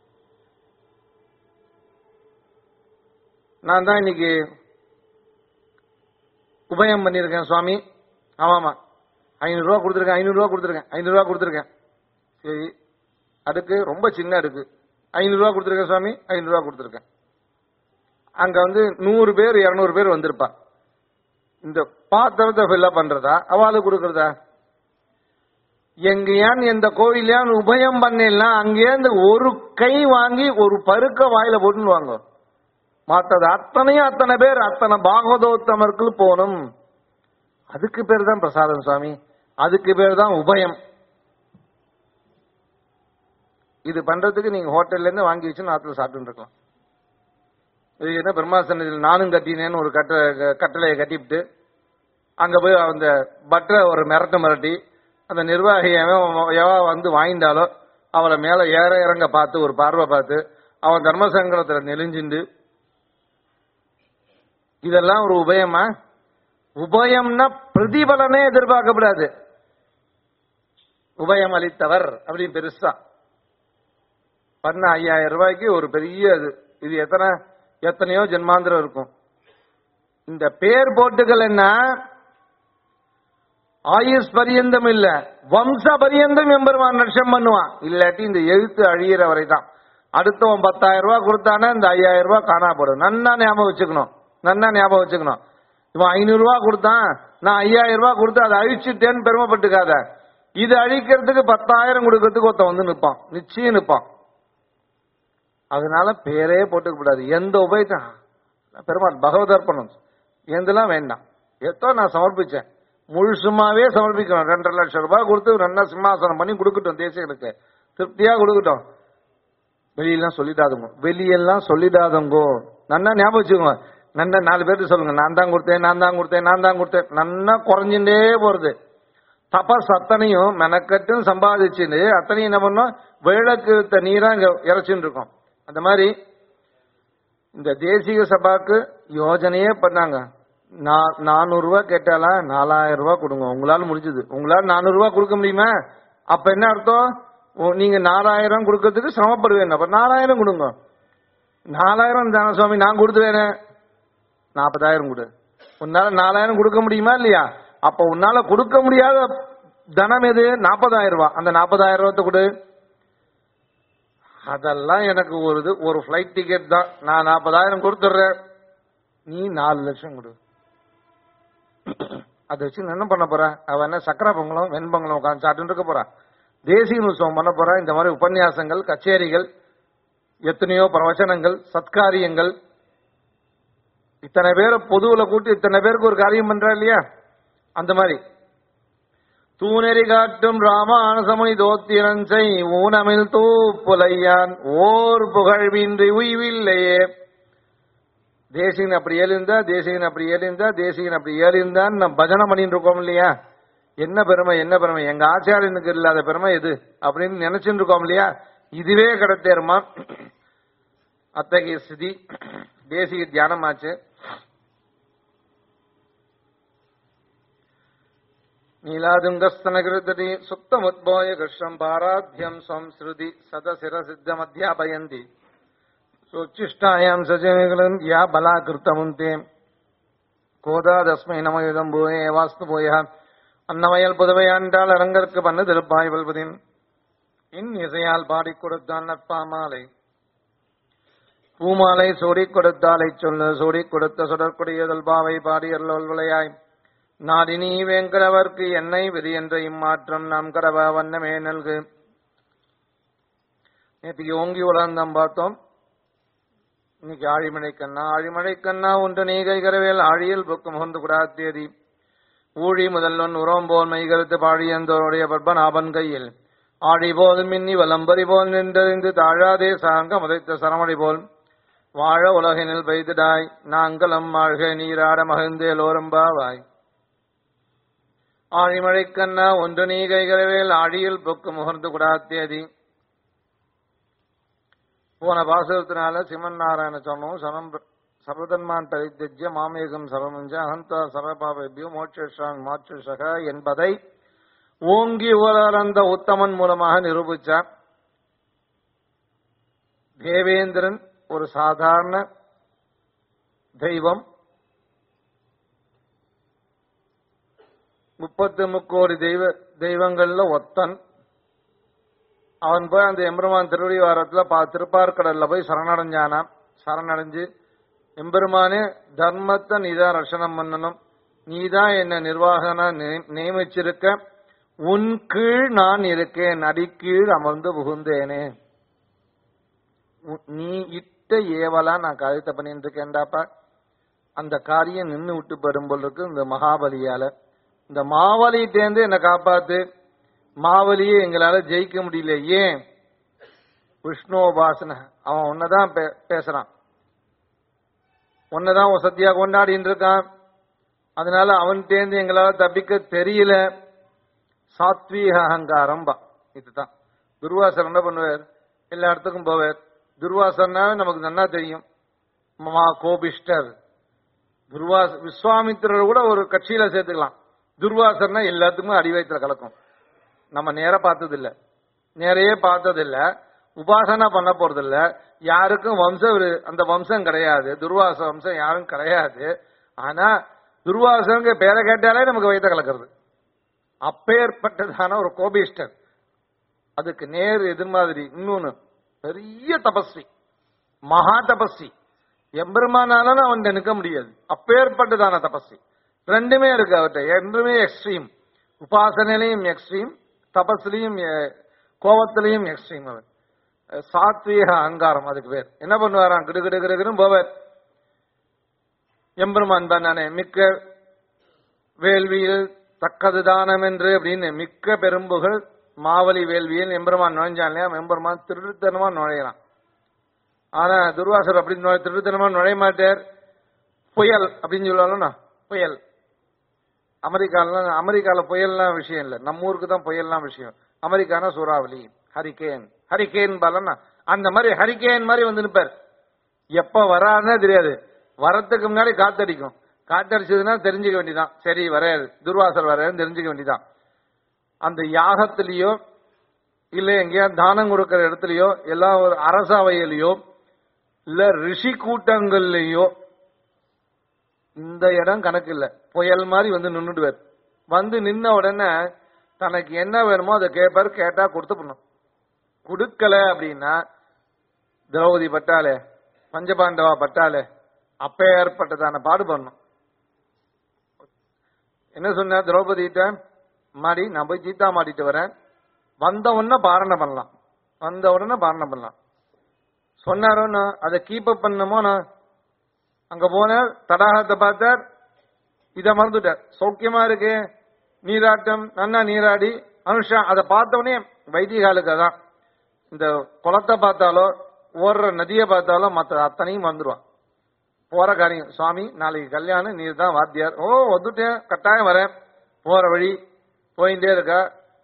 நான் தான் இன்னைக்கு உபயம் பண்ணியிருக்கேன் சுவாமி ஆமாமா ஐநூறு ரூபா கொடுத்துருக்கேன் ஐநூறு ரூபா கொடுத்துருக்கேன் ஐநூறு ரூபா கொடுத்துருக்கேன் சரி அடுக்கு ரொம்ப சின்ன அடுக்கு ஐநூறு ரூபா கொடுத்துருக்கேன் சுவாமி ஐநூறு ரூபா கொடுத்துருக்கேன் அங்க வந்து நூறு பேர் இருநூறு பேர் வந்திருப்பா இந்த பாத்திரத்தை ஃபில்லப் பண்றதா அவளுக்கு கொடுக்கறதா எங்கேயான் எந்த கோவிலையான் உபயம் பண்ணிடலாம் அங்கேருந்து ஒரு கை வாங்கி ஒரு பருக்க வாயில போட்டுன்னு வாங்க மற்றது அத்தனையும் அத்தனை பேர் அத்தனை பாகவதோத்தமர்கள் போகணும் அதுக்கு பேர் தான் பிரசாதம் சுவாமி அதுக்கு பேர் தான் உபயம் இது பண்றதுக்கு நீங்க ஹோட்டல்ல இருந்து வாங்கி வச்சு நாத்துல சாப்பிட்டு இருக்கலாம் இது என்ன பிரம்மாசனத்தில் நானும் கட்டினேன்னு ஒரு கட்ட கட்டளையை கட்டிவிட்டு அங்க போய் அந்த பட்டரை ஒரு மிரட்டு மிரட்டி அந்த நிர்வாகி எவன் எவா வந்து வாங்கிட்டாலோ அவளை மேல ஏற இறங்க பார்த்து ஒரு பார்வை பார்த்து அவன் தர்மசங்கரத்துல நெலிஞ்சிண்டு இதெல்லாம் ஒரு உபயமா உபயம்னா பிரதிபலனே எதிர்பார்க்கப்படாது உபயம் அளித்தவர் அப்படின்னு பெருசா பண்ண ஐயாயிரம் ரூபாய்க்கு ஒரு பெரிய இது இது எத்தனை எத்தனையோ ஜென்மாந்திரம் இருக்கும் இந்த பேர் போட்டுகள் என்ன ஆயுஷ் பரியந்தம் இல்ல வம்ச பரியந்தம் எம்பெருமான் நஷ்டம் பண்ணுவான் இல்லாட்டி இந்த எழுத்து அழியிற வரை தான் அடுத்தவன் பத்தாயிரம் ரூபாய் கொடுத்தானே இந்த ஐயாயிரம் ரூபாய் காணா போடும் நன்னா ஞாபகம் வச்சுக்கணும் நன்னா ஞாபகம் வச்சுக்கணும் இவன் ஐநூறு ரூபாய் கொடுத்தான் நான் ஐயாயிரம் ரூபாய் கொடுத்து அதை அழிச்சுட்டேன்னு பெருமைப்பட்டுக்காத இது அழிக்கிறதுக்கு பத்தாயிரம் கொடுக்கறதுக்கு ஒருத்தன் வந்து நிப்பான் நிச்சயம் நிப்பான் அதனால பேரே போட்டுக்க கூடாது எந்த உபயத்தை பெருமாள் பகவதர்ப்பணம் எந்தெல்லாம் வேண்டாம் எத்தோ நான் சமர்ப்பிச்சேன் முழுசுமாவே சமர்ப்பிக்கணும் ரெண்டரை லட்சம் ரூபாய் கொடுத்து நல்லா சிம்மாசனம் பண்ணி கொடுக்கட்டும் தேசியனுக்கு திருப்தியா கொடுக்கட்டும் வெளியெல்லாம் சொல்லிடாதுங்க வெளியெல்லாம் சொல்லிடாதங்கோ நன்னா ஞாபகம் வச்சுக்கோங்க நன்னா நாலு பேர்த்து சொல்லுங்க நான் தான் கொடுத்தேன் நான் தான் கொடுத்தேன் நான் தான் கொடுத்தேன் நன்னா குறைஞ்சுட்டே போறது தபஸ் அத்தனையும் மெனக்கட்டும் சம்பாதிச்சுட்டு அத்தனையும் என்ன பண்ணோம் விளக்கு நீரா இங்க இறைச்சுன்னு இருக்கோம் அந்த மாதிரி இந்த தேசிக சபாக்கு யோஜனையே பண்ணாங்க நா- நானூறு ரூபாய் கேட்டாலா நாலாயிரம் ரூபாய் கொடுங்க உங்களால முடிஞ்சது உங்களால நானூறு ரூபாய் கொடுக்க முடியுமா அப்ப என்ன அர்த்தம் ஓ, நீங்க நாலாயிரம் கொடுக்கறதுக்கு சிரமப்படுவேன் அப்ப நாலாயிரம் கொடுங்க நாலாயிரம் தானே சுவாமி நான் கொடுத்துருவேன் நாற்பதாயிரம் கொடு உன்னால நாலாயிரம் கொடுக்க முடியுமா இல்லையா அப்ப உன்னால கொடுக்க முடியாத தனம் எது நாற்பதாயிரம் ரூபாய் அந்த நாற்பதாயிரம் ரூபாய் கொடு அதெல்லாம் எனக்கு ஒரு இது ஒரு ஃபிளைட் டிக்கெட் தான் நான் நாற்பதாயிரம் கொடுத்துட்றேன் நீ நாலு லட்சம் கொடு அதை வச்சு நான் என்ன பண்ண போற அவ என்ன சக்கரை பொங்கலம் வெண்பொங்கலம் உட்காந்து சாப்பிட்டு இருக்க போறா தேசிய உற்சவம் பண்ண போறா இந்த மாதிரி உபன்யாசங்கள் கச்சேரிகள் எத்தனையோ பிரவச்சனங்கள் சத்காரியங்கள் இத்தனை பேரை பொதுவுல கூட்டி இத்தனை பேருக்கு ஒரு காரியம் பண்றா இல்லையா அந்த மாதிரி தூணெறி காட்டும் ராமானுசமுனி தோத்திரஞ்சை ஊனமில் தூ புலையான் ஓர் புகழ்வின்றி உய்வில்லையே தேசிகன் அப்படி ஏழிருந்தா தேசிகன் அப்படி ஏழிருந்தா தேசிகன் அப்படி ஏழிருந்தான் நம்ம பஜனை பண்ணிட்டு இருக்கோம் இல்லையா என்ன பெருமை என்ன பெருமை எங்க ஆச்சாரியனுக்கு இல்லாத பெருமை எது அப்படின்னு நினைச்சுட்டு இருக்கோம் இல்லையா இதுவே கிடைத்தேருமா அத்தகைய ஸ்திதி தேசிக தியானமாச்சு நீலாதுங்கஸ்தனகிருதடி சுத்தமுத்போய கிருஷ்ணம் பாராத்தியம் ஸ்வம் ஸ்ருதி சதசிர சித்தமத்தியாபயந்தி சோச்சிஷ்டாயாம் சஜனிகளும் யா பலாகிருத்தமுந்தே கோதாதஸ்மை நமயுதம் பூயே வாஸ்து போயா அன்னமயல் புதுவை ஆண்டாள் அரங்கற்கு பண்ணு திருப்பாய் வல்வதின் இன் இசையால் பாடிக் கொடுத்தான் நற்பாமாலை பூமாலை சூடிக் கொடுத்தாலை சொல்லு சூடிக் கொடுத்த சுடற்குடியதல் பாவை பாடியல் விளையாய் நாடினி வேங்கடவர்க்கு என்னை விதி என்ற இம்மாற்றம் நாம் கடவ வண்ணமே நல்கு நேற்றுக்கு ஓங்கி உலர்ந்தம் பார்த்தோம் இன்னைக்கு ஆழிமழை கண்ணா ஆழிமழை கண்ணா ஒன்று நீ கைகரவேல் ஆழியில் புக்கு முகந்து குடாத்தேதி ஊழி முதல்வன் உரோம்போல் மைகருத்து பாழியந்தோருடைய பற்பநாபன் கையில் ஆழி போல் மின்னி வலம்பரி போல் நின்றறிந்து தாழாதே சாங்க முதைத்த சரமணி போல் வாழ உலகினில் பெய்திடாய் நாங்களும் மாழ்க நீராட மகிழ்ந்தேலோரம்பாவாய் ஆழிமழை கண்ணா ஒன்று நீ கைகரவேல் ஆழியில் பொக்கு முகர்ந்து குடாத்தேதி போன பாசுரத்தினால சிவன் நாராயண சொன்னோம் சனம் சர்வதன்மான் பரித்தஜ்ய மாமேகம் சர்வமஞ்ச அகந்தா சர்வபாபியோ மோட்சான் மாற்றுஷக என்பதை ஓங்கி உலர்ந்த உத்தமன் மூலமாக நிரூபிச்சார் தேவேந்திரன் ஒரு சாதாரண தெய்வம் முப்பத்து முக்கோடி தெய்வ தெய்வங்கள்ல ஒத்தன் அவன் போய் அந்த எம்பெருமான் திருவடி வாரத்துல பா திருப்பார்கடல்ல போய் சரணடைஞ்சானாம் சரணடைஞ்சு எம்பெருமானே தர்மத்தை நீதான் ரஷணம் பண்ணணும் நீதான் என்ன நிர்வாகனா நி- நியமிச்சிருக்க உன் கீழ் நான் இருக்கேன் அடிக்கீழ் அமர்ந்து புகுந்தேனே உ- நீ இட்ட ஏவலா நான் காரியத்தை பண்ணிட்டு இருக்கேன்டாப்பா அந்த காரியம் நின்னு விட்டு பெறும் போல் இருக்கு இந்த மகாபலியால இந்த மாவலிட்டேந்து என்னை காப்பாத்து மாவலியே எங்களால ஜெயிக்க முடியல ஏன் விஷ்ணோபாசன அவன் உன்னதான் பே- பேசுறான் உன்னதான் சத்தியா கொண்டாடிட்டு இருக்கான் அதனால அவன்கிட்டேந்து எங்களால தப்பிக்க தெரியல சாத்வீக அகங்காரம் பா இதுதான் துர்வாசர் என்ன பண்ணுவார் எல்லா இடத்துக்கும் போவார் துர்வாசர்னா நமக்கு நன்னா தெரியும் மா கோபிஷ்டர் துர்வாச விஸ்வாமித்திரர் கூட ஒரு கட்சியில சேர்த்துக்கலாம் துர்வாசர்னா எல்லாத்துக்குமே அடிவயத்துல கலக்கும் நம்ம நேர பார்த்தது இல்ல நேரையே பார்த்தது இல்ல உபாசனா பண்ண போறது இல்ல யாருக்கும் வம்ச விரு- அந்த வம்சம் கிடையாது துர்வாச வம்சம் யாரும் கிடையாது ஆனா துர்வாசங்க பேரை கேட்டாலே நமக்கு வயிற்ற கலக்கிறது அப்பேற்பட்டதான ஒரு கோபிஷ்டர் அதுக்கு நேர் எதிர்மாதிரி இன்னொன்னு பெரிய தபஸ்வி மகா தபஸ்வி எம்பெருமானாலும் அவன் நிற்க முடியாது அப்பேற்பட்டதான தபஸ்வி ரெண்டுமே இருக்கு அவர்கிட்ட ரெண்டுமே எக்ஸ்ட்ரீம் உபாசனையிலையும் எக்ஸ்ட்ரீம் தபஸ்லையும் எ- கோபத்திலையும் எக்ஸ்ட்ரீம் அவன் அஹ் சாத்வீக அகங்காரம் அதுக்கு பேர் என்ன பண்ணுவாராம் கிடு கிடு கிடுன்னு போவார் எம்பெருமான் தான் நானே மிக்க வேள்வியில் தக்கது தானம் என்று அப்படின்னு மிக்க பெரும்புகள் மாவலி வேள்வியில் எம்பெருமான் நுழைஞ்சான் இல்லையா எம்பெருமான் திருத்தனமா நுழையலாம் ஆனா துர்வாசர் அப்படி நுழை- திருத்தனமா நுழைய மாட்டார் புயல் அப்படின்னு சொல்லுவாங்க புயல் அமெரிக்கால அமெரிக்கால புயல்லாம் விஷயம் இல்ல நம்ம ஊருக்கு தான் புயல்லாம் விஷயம் அமெரிக்கானா சூறாவளி ஹரிகேன் ஹரிகேன் பாலன்னா அந்த மாதிரி ஹரிகேன் மாதிரி வந்து நிப்பார் எப்ப வராதுன்னே தெரியாது வரத்துக்கு முன்னாடி காத்தடிக்கும் காத்தடிச்சதுன்னா தெரிஞ்சுக்க வேண்டியதான் சரி வரையாது துர்வாசர் வரையாதுன்னு தெரிஞ்சுக்க வேண்டியதான் அந்த யாகத்திலேயோ இல்ல எங்கேயாவது தானம் கொடுக்கிற இடத்துலயோ எல்லா ஒரு அரசவையிலையோ இல்ல ரிஷி கூட்டங்கள்லயோ இந்த இடம் கணக்கு இல்ல புயல் மாதிரி வந்து நின்னுடுவார் வந்து நின்ன உடனே தனக்கு என்ன வேணுமோ அதை கேட்பார் கேட்டா கொடுத்து பண்ணும் கொடுக்கல அப்படின்னா திரௌபதி பட்டாலே பஞ்சபாண்டவா பட்டாலே அப்ப ஏற்பட்டதான பாடு பண்ணும் என்ன சொன்ன திரௌபதிட்ட மாடி நான் போய் சீதா மாடிட்டு வரேன் வந்த உடனே பாரணம் பண்ணலாம் வந்த உடனே பாரணம் பண்ணலாம் சொன்னாரோன்னு அதை கீப் அப் பண்ணமோ நான் அங்க போனார் தடாகத்தை பார்த்தார் இத மறந்துட்டார் சௌக்கியமா இருக்கு நீராட்டம் நன்னா நீராடி அனுஷா அதை பார்த்தவொடனே வைதிகாலுக்கு அதான் இந்த குளத்தை பார்த்தாலோ ஓடுற நதியை பார்த்தாலோ மற்ற அத்தனையும் வந்துருவான் போற காரியம் சுவாமி நாளைக்கு கல்யாணம் நீர் தான் வாத்தியார் ஓ வந்துட்டேன் கட்டாயம் வரேன் போற வழி போயிட்டே இருக்கா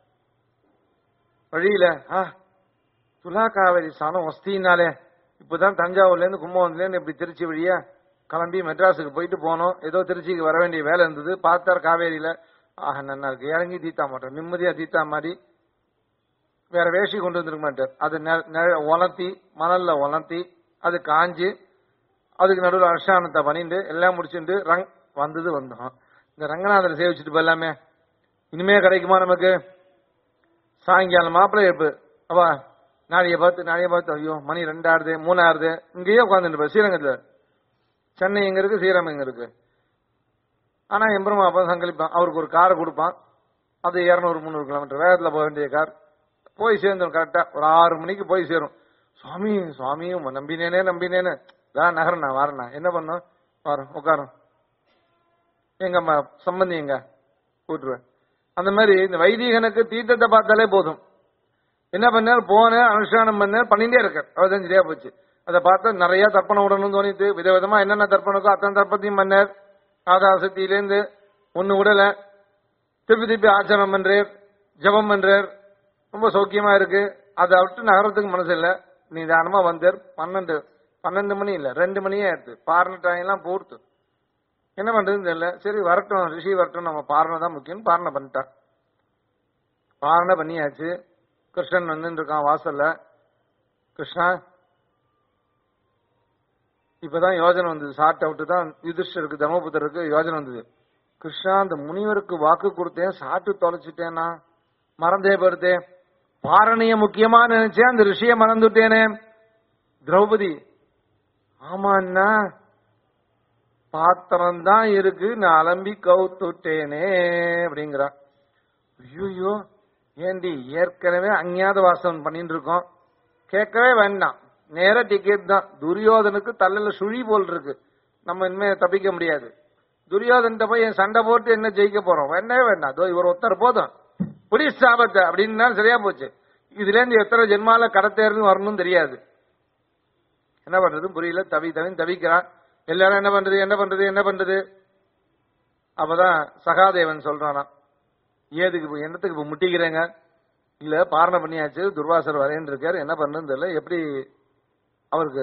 வழியில ஆ துலா காவேரி ஸ்நானம் வஸ்தினாலே இப்பதான் தஞ்சாவூர்ல இருந்து கும்பகோணத்துல இருந்து இப்படி திருச்சி வழியா கிளம்பி மெட்ராஸுக்கு போயிட்டு போனோம் ஏதோ திருச்சிக்கு வர வேண்டிய வேலை இருந்தது பார்த்தார் காவேரியில ஆஹா நல்லா இருக்கு இறங்கி தீத்தா மாட்டோம் நிம்மதியா தீத்தா மாதிரி வேற வேஷி கொண்டு வந்துருக்க மாட்டார் அது நெ- நெ- உலர்த்தி மணல்ல உலர்த்தி அது காஞ்சு அதுக்கு நடுவில் அனுஷ்டானத்தை பண்ணிட்டு எல்லாம் முடிச்சுட்டு ரங் வந்தது வந்தோம் இந்த ரங்கநாதரை சேவிச்சுட்டு போயிடலாமே இனிமே கிடைக்குமா நமக்கு சாயங்காலம் மாப்பிள்ளை எழுப்பு அவா நாளைய பார்த்து நாளைய பார்த்து ஐயோ மணி ரெண்டாறுது மூணாறுது இங்கேயே உட்காந்துட்டு ஸ்ரீரங்கத்துல சென்னை எங்க இருக்கு ஸ்ரீரங்கம் எங்க இருக்கு ஆனா எம்பெருமா அப்பா சங்கலிப்பான் அவருக்கு ஒரு காரை கொடுப்பான் அது இருநூறு முந்நூறு கிலோமீட்டர் வேகத்துல போக வேண்டிய கார் போய் சேர்ந்தோம் கரெக்டா ஒரு ஆறு மணிக்கு போய் சேரும் சுவாமி சுவாமி உம்மை நம்பினேனே நம்பினேனே தான் நகரண்ணா வரண்ணா என்ன பண்ணோம் வரோம் உட்காரோம் எங்க அம்மா சம்பந்தி எங்க கூட்டுருவேன் அந்த மாதிரி இந்த வைதீகனுக்கு தீர்த்தத்தை பார்த்தாலே போதும் என்ன பண்ணார் போனேன் அனுஷ்டானம் பண்ணேன் பண்ணிட்டே இருக்கார் அவதான் சரியா போச்சு அதை பார்த்தா நிறைய தர்ப்பணம் விடணும்னு தோணித்து விதவிதமா என்னென்ன தர்ப்பணக்கோ அத்தனை தர்ப்பத்தையும் பண்ணார் ஆதாசக்தியிலேருந்து ஒண்ணு விடல திருப்பி திருப்பி ஆச்சரணம் பண்றார் ஜபம் பண்றார் ரொம்ப சௌக்கியமா இருக்கு அதை விட்டு நகரத்துக்கு மனசு இல்ல நிதானமா வந்தார் பன்னெண்டு பன்னெண்டு மணி இல்ல ரெண்டு மணியே ஆயிடுது பாரண டைம் எல்லாம் பூர்த்து என்ன பண்றதுன்னு தெரியல சரி வரட்டும் ரிஷி வரட்டும் நம்ம பாரணை தான் முக்கியம் பாரணை பண்ணிட்டார் பாரணை பண்ணியாச்சு கிருஷ்ணன் வந்து இருக்கான் வாசல்ல கிருஷ்ணா இப்பதான் யோஜனை வந்தது ஷார்ட் அவுட் தான் யுதிஷ்டருக்கு தர்மபுத்தருக்கு யோஜனை வந்தது கிருஷ்ணா அந்த முனிவருக்கு வாக்கு கொடுத்தேன் சாட்டு தொலைச்சிட்டேனா மறந்தே போயிடுத்தேன் பாரணிய முக்கியமா நினைச்சேன் அந்த ரிஷிய மறந்துட்டேனே திரௌபதி ஆமா அண்ணா பாத்திரம் தான் இருக்கு நான் அலம்பி கவுத்துட்டேனே அப்படிங்கிறா ஐயோ ஏண்டி ஏற்கனவே அஞ்ஞாத வாசம் பண்ணிட்டு இருக்கோம் கேட்கவே வேண்டாம் நேர டிக்கெட் தான் துரியோதனுக்கு தள்ளல சுழி போல் இருக்கு நம்ம இனிமே தப்பிக்க முடியாது துரியோதன்ட்ட போய் என் சண்டை போட்டு என்ன ஜெயிக்க போறோம் வேண்டவே வேண்டாம் அதோ இவர் ஒருத்தர் போதும் புடி சாபத்தை அப்படின்னா சரியா போச்சு இதுல இருந்து எத்தனை ஜென்மால கடத்தேர்னு வரணும்னு தெரியாது என்ன பண்றது புரியல தவி தவி தவிக்கிறான் எல்லாரும் என்ன பண்றது என்ன பண்றது என்ன பண்றது அப்பதான் சகாதேவன் சொல்றானா ஏதுக்கு இப்ப என்னத்துக்கு இப்ப முட்டிக்கிறேங்க இல்ல பாரணை பண்ணியாச்சு துர்வாசர் வரேன்னு இருக்காரு என்ன பண்ணுன்னு தெரியல எப்படி அவருக்கு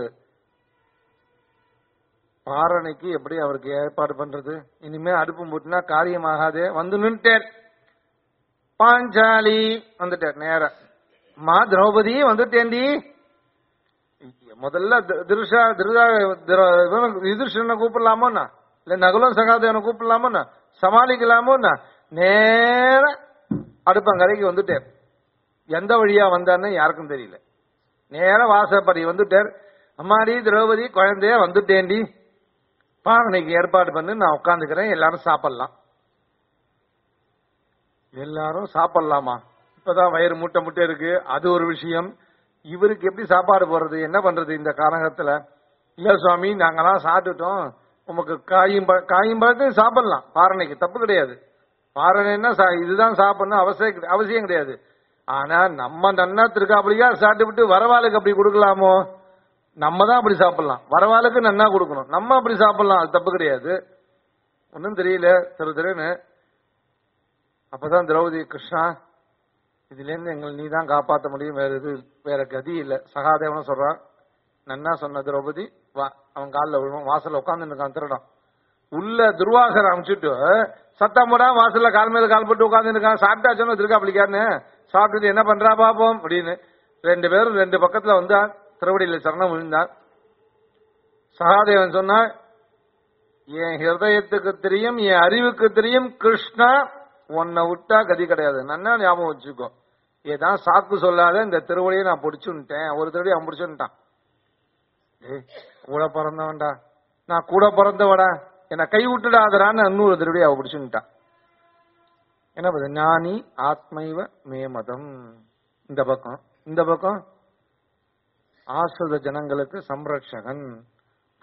பாரணைக்கு எப்படி அவருக்கு ஏற்பாடு பண்றது இனிமே அடுப்பு மூட்டினா காரியமாகாதே வந்து நின்ட்டேன் பாஞ்சாலி வந்துட்டார் நேரா மா திரௌபதி வந்துட்டேன்டி முதல்ல தி- திருஷா திருதா யுதிஷ்டனை கூப்பிடலாமோண்ணா இல்ல நகுலம் சகாதேவனை கூப்பிடலாமோண்ணா சமாளிக்கலாமோண்ணா நேர அடுப்பங்கரைக்கு வந்துட்டார் எந்த வழியா வந்தான்னு யாருக்கும் தெரியல நேர வாசப்படி வந்துட்டார் அம்மாடி திரௌபதி குழந்தைய வந்துட்டேன்டி பாரணைக்கு ஏற்பாடு பண்ணி நான் உட்காந்துக்கிறேன் எல்லாரும் சாப்பிடலாம் எல்லாரும் சாப்பிடலாமா இப்பதான் வயிறு முட்டை முட்டை இருக்கு அது ஒரு விஷயம் இவருக்கு எப்படி சாப்பாடு போடுறது என்ன பண்றது இந்த காலகட்டத்துல இல்ல சுவாமி நாங்கெல்லாம் சாப்பிட்டுட்டோம் உமக்கு காயும் பழ- காயும் பழத்தையும் சாப்பிடலாம் பாரணைக்கு தப்பு கிடையாது பாரணைன்னா சா- இதுதான் சாப்பிடணும் அவசியம் கிடை- அவசியம் கிடையாது ஆனா நம்ம நன்னா திருக்காப்படியா சாப்பிட்டு விட்டு வரவாளுக்கு அப்படி கொடுக்கலாமோ நம்ம தான் அப்படி சாப்பிடலாம் வரவாளுக்கு நன்னா கொடுக்கணும் நம்ம அப்படி சாப்பிடலாம் அது தப்பு கிடையாது ஒன்றும் தெரியல திரு திருன்னு அப்பதான் திரௌபதி கிருஷ்ணா இதுல இருந்து எங்களை நீ தான் காப்பாற்ற முடியும் வேற இது வேற கதி இல்ல சகாதேவனும் சொல்றான் நன்னா சொன்ன திரௌபதி வா அவன் காலில் விழுவோம் வாசல்ல உட்கார்ந்து இருக்கான் திருடம் உள்ள துர்வாசரை அனுப்பிச்சுட்டு சத்தம் போடா வாசல்ல கால் மேல கால் போட்டு உட்கார்ந்து இருக்கான் சாப்பிட்டா சொன்ன திருக்கா பிடிக்காருன்னு சாப்பிட்டுட்டு என்ன பண்றா பாப்போம் அப்படின்னு ரெண்டு பேரும் ரெண்டு பக்கத்துல வந்தான் திருவடியில சரணம் விழுந்தான் சகாதேவன் சொன்னா என் ஹிருதயத்துக்கு தெரியும் என் அறிவுக்கு தெரியும் கிருஷ்ணா உன்னை விட்டா கதி கிடையாது நன்னா ஞாபகம் வச்சுக்கோ ஏதான் சாக்கு சொல்லாத இந்த திருவடியை நான் பிடிச்சுன்ட்டேன் ஒரு திருவடி அவன் பிடிச்சுட்டான் ஏய் கூட பிறந்தவன்டா நான் கூட பிறந்தவடா என்னை கை விட்டுடாதடான்னு இன்னொரு திருவடி அவ பிடிச்சுட்டான் என்ன பண்ணுது ஞானி ஆத்மைவ மேமதம் இந்த பக்கம் இந்த பக்கம் ஆசிரித ஜனங்களுக்கு சம்ரக்ஷகன்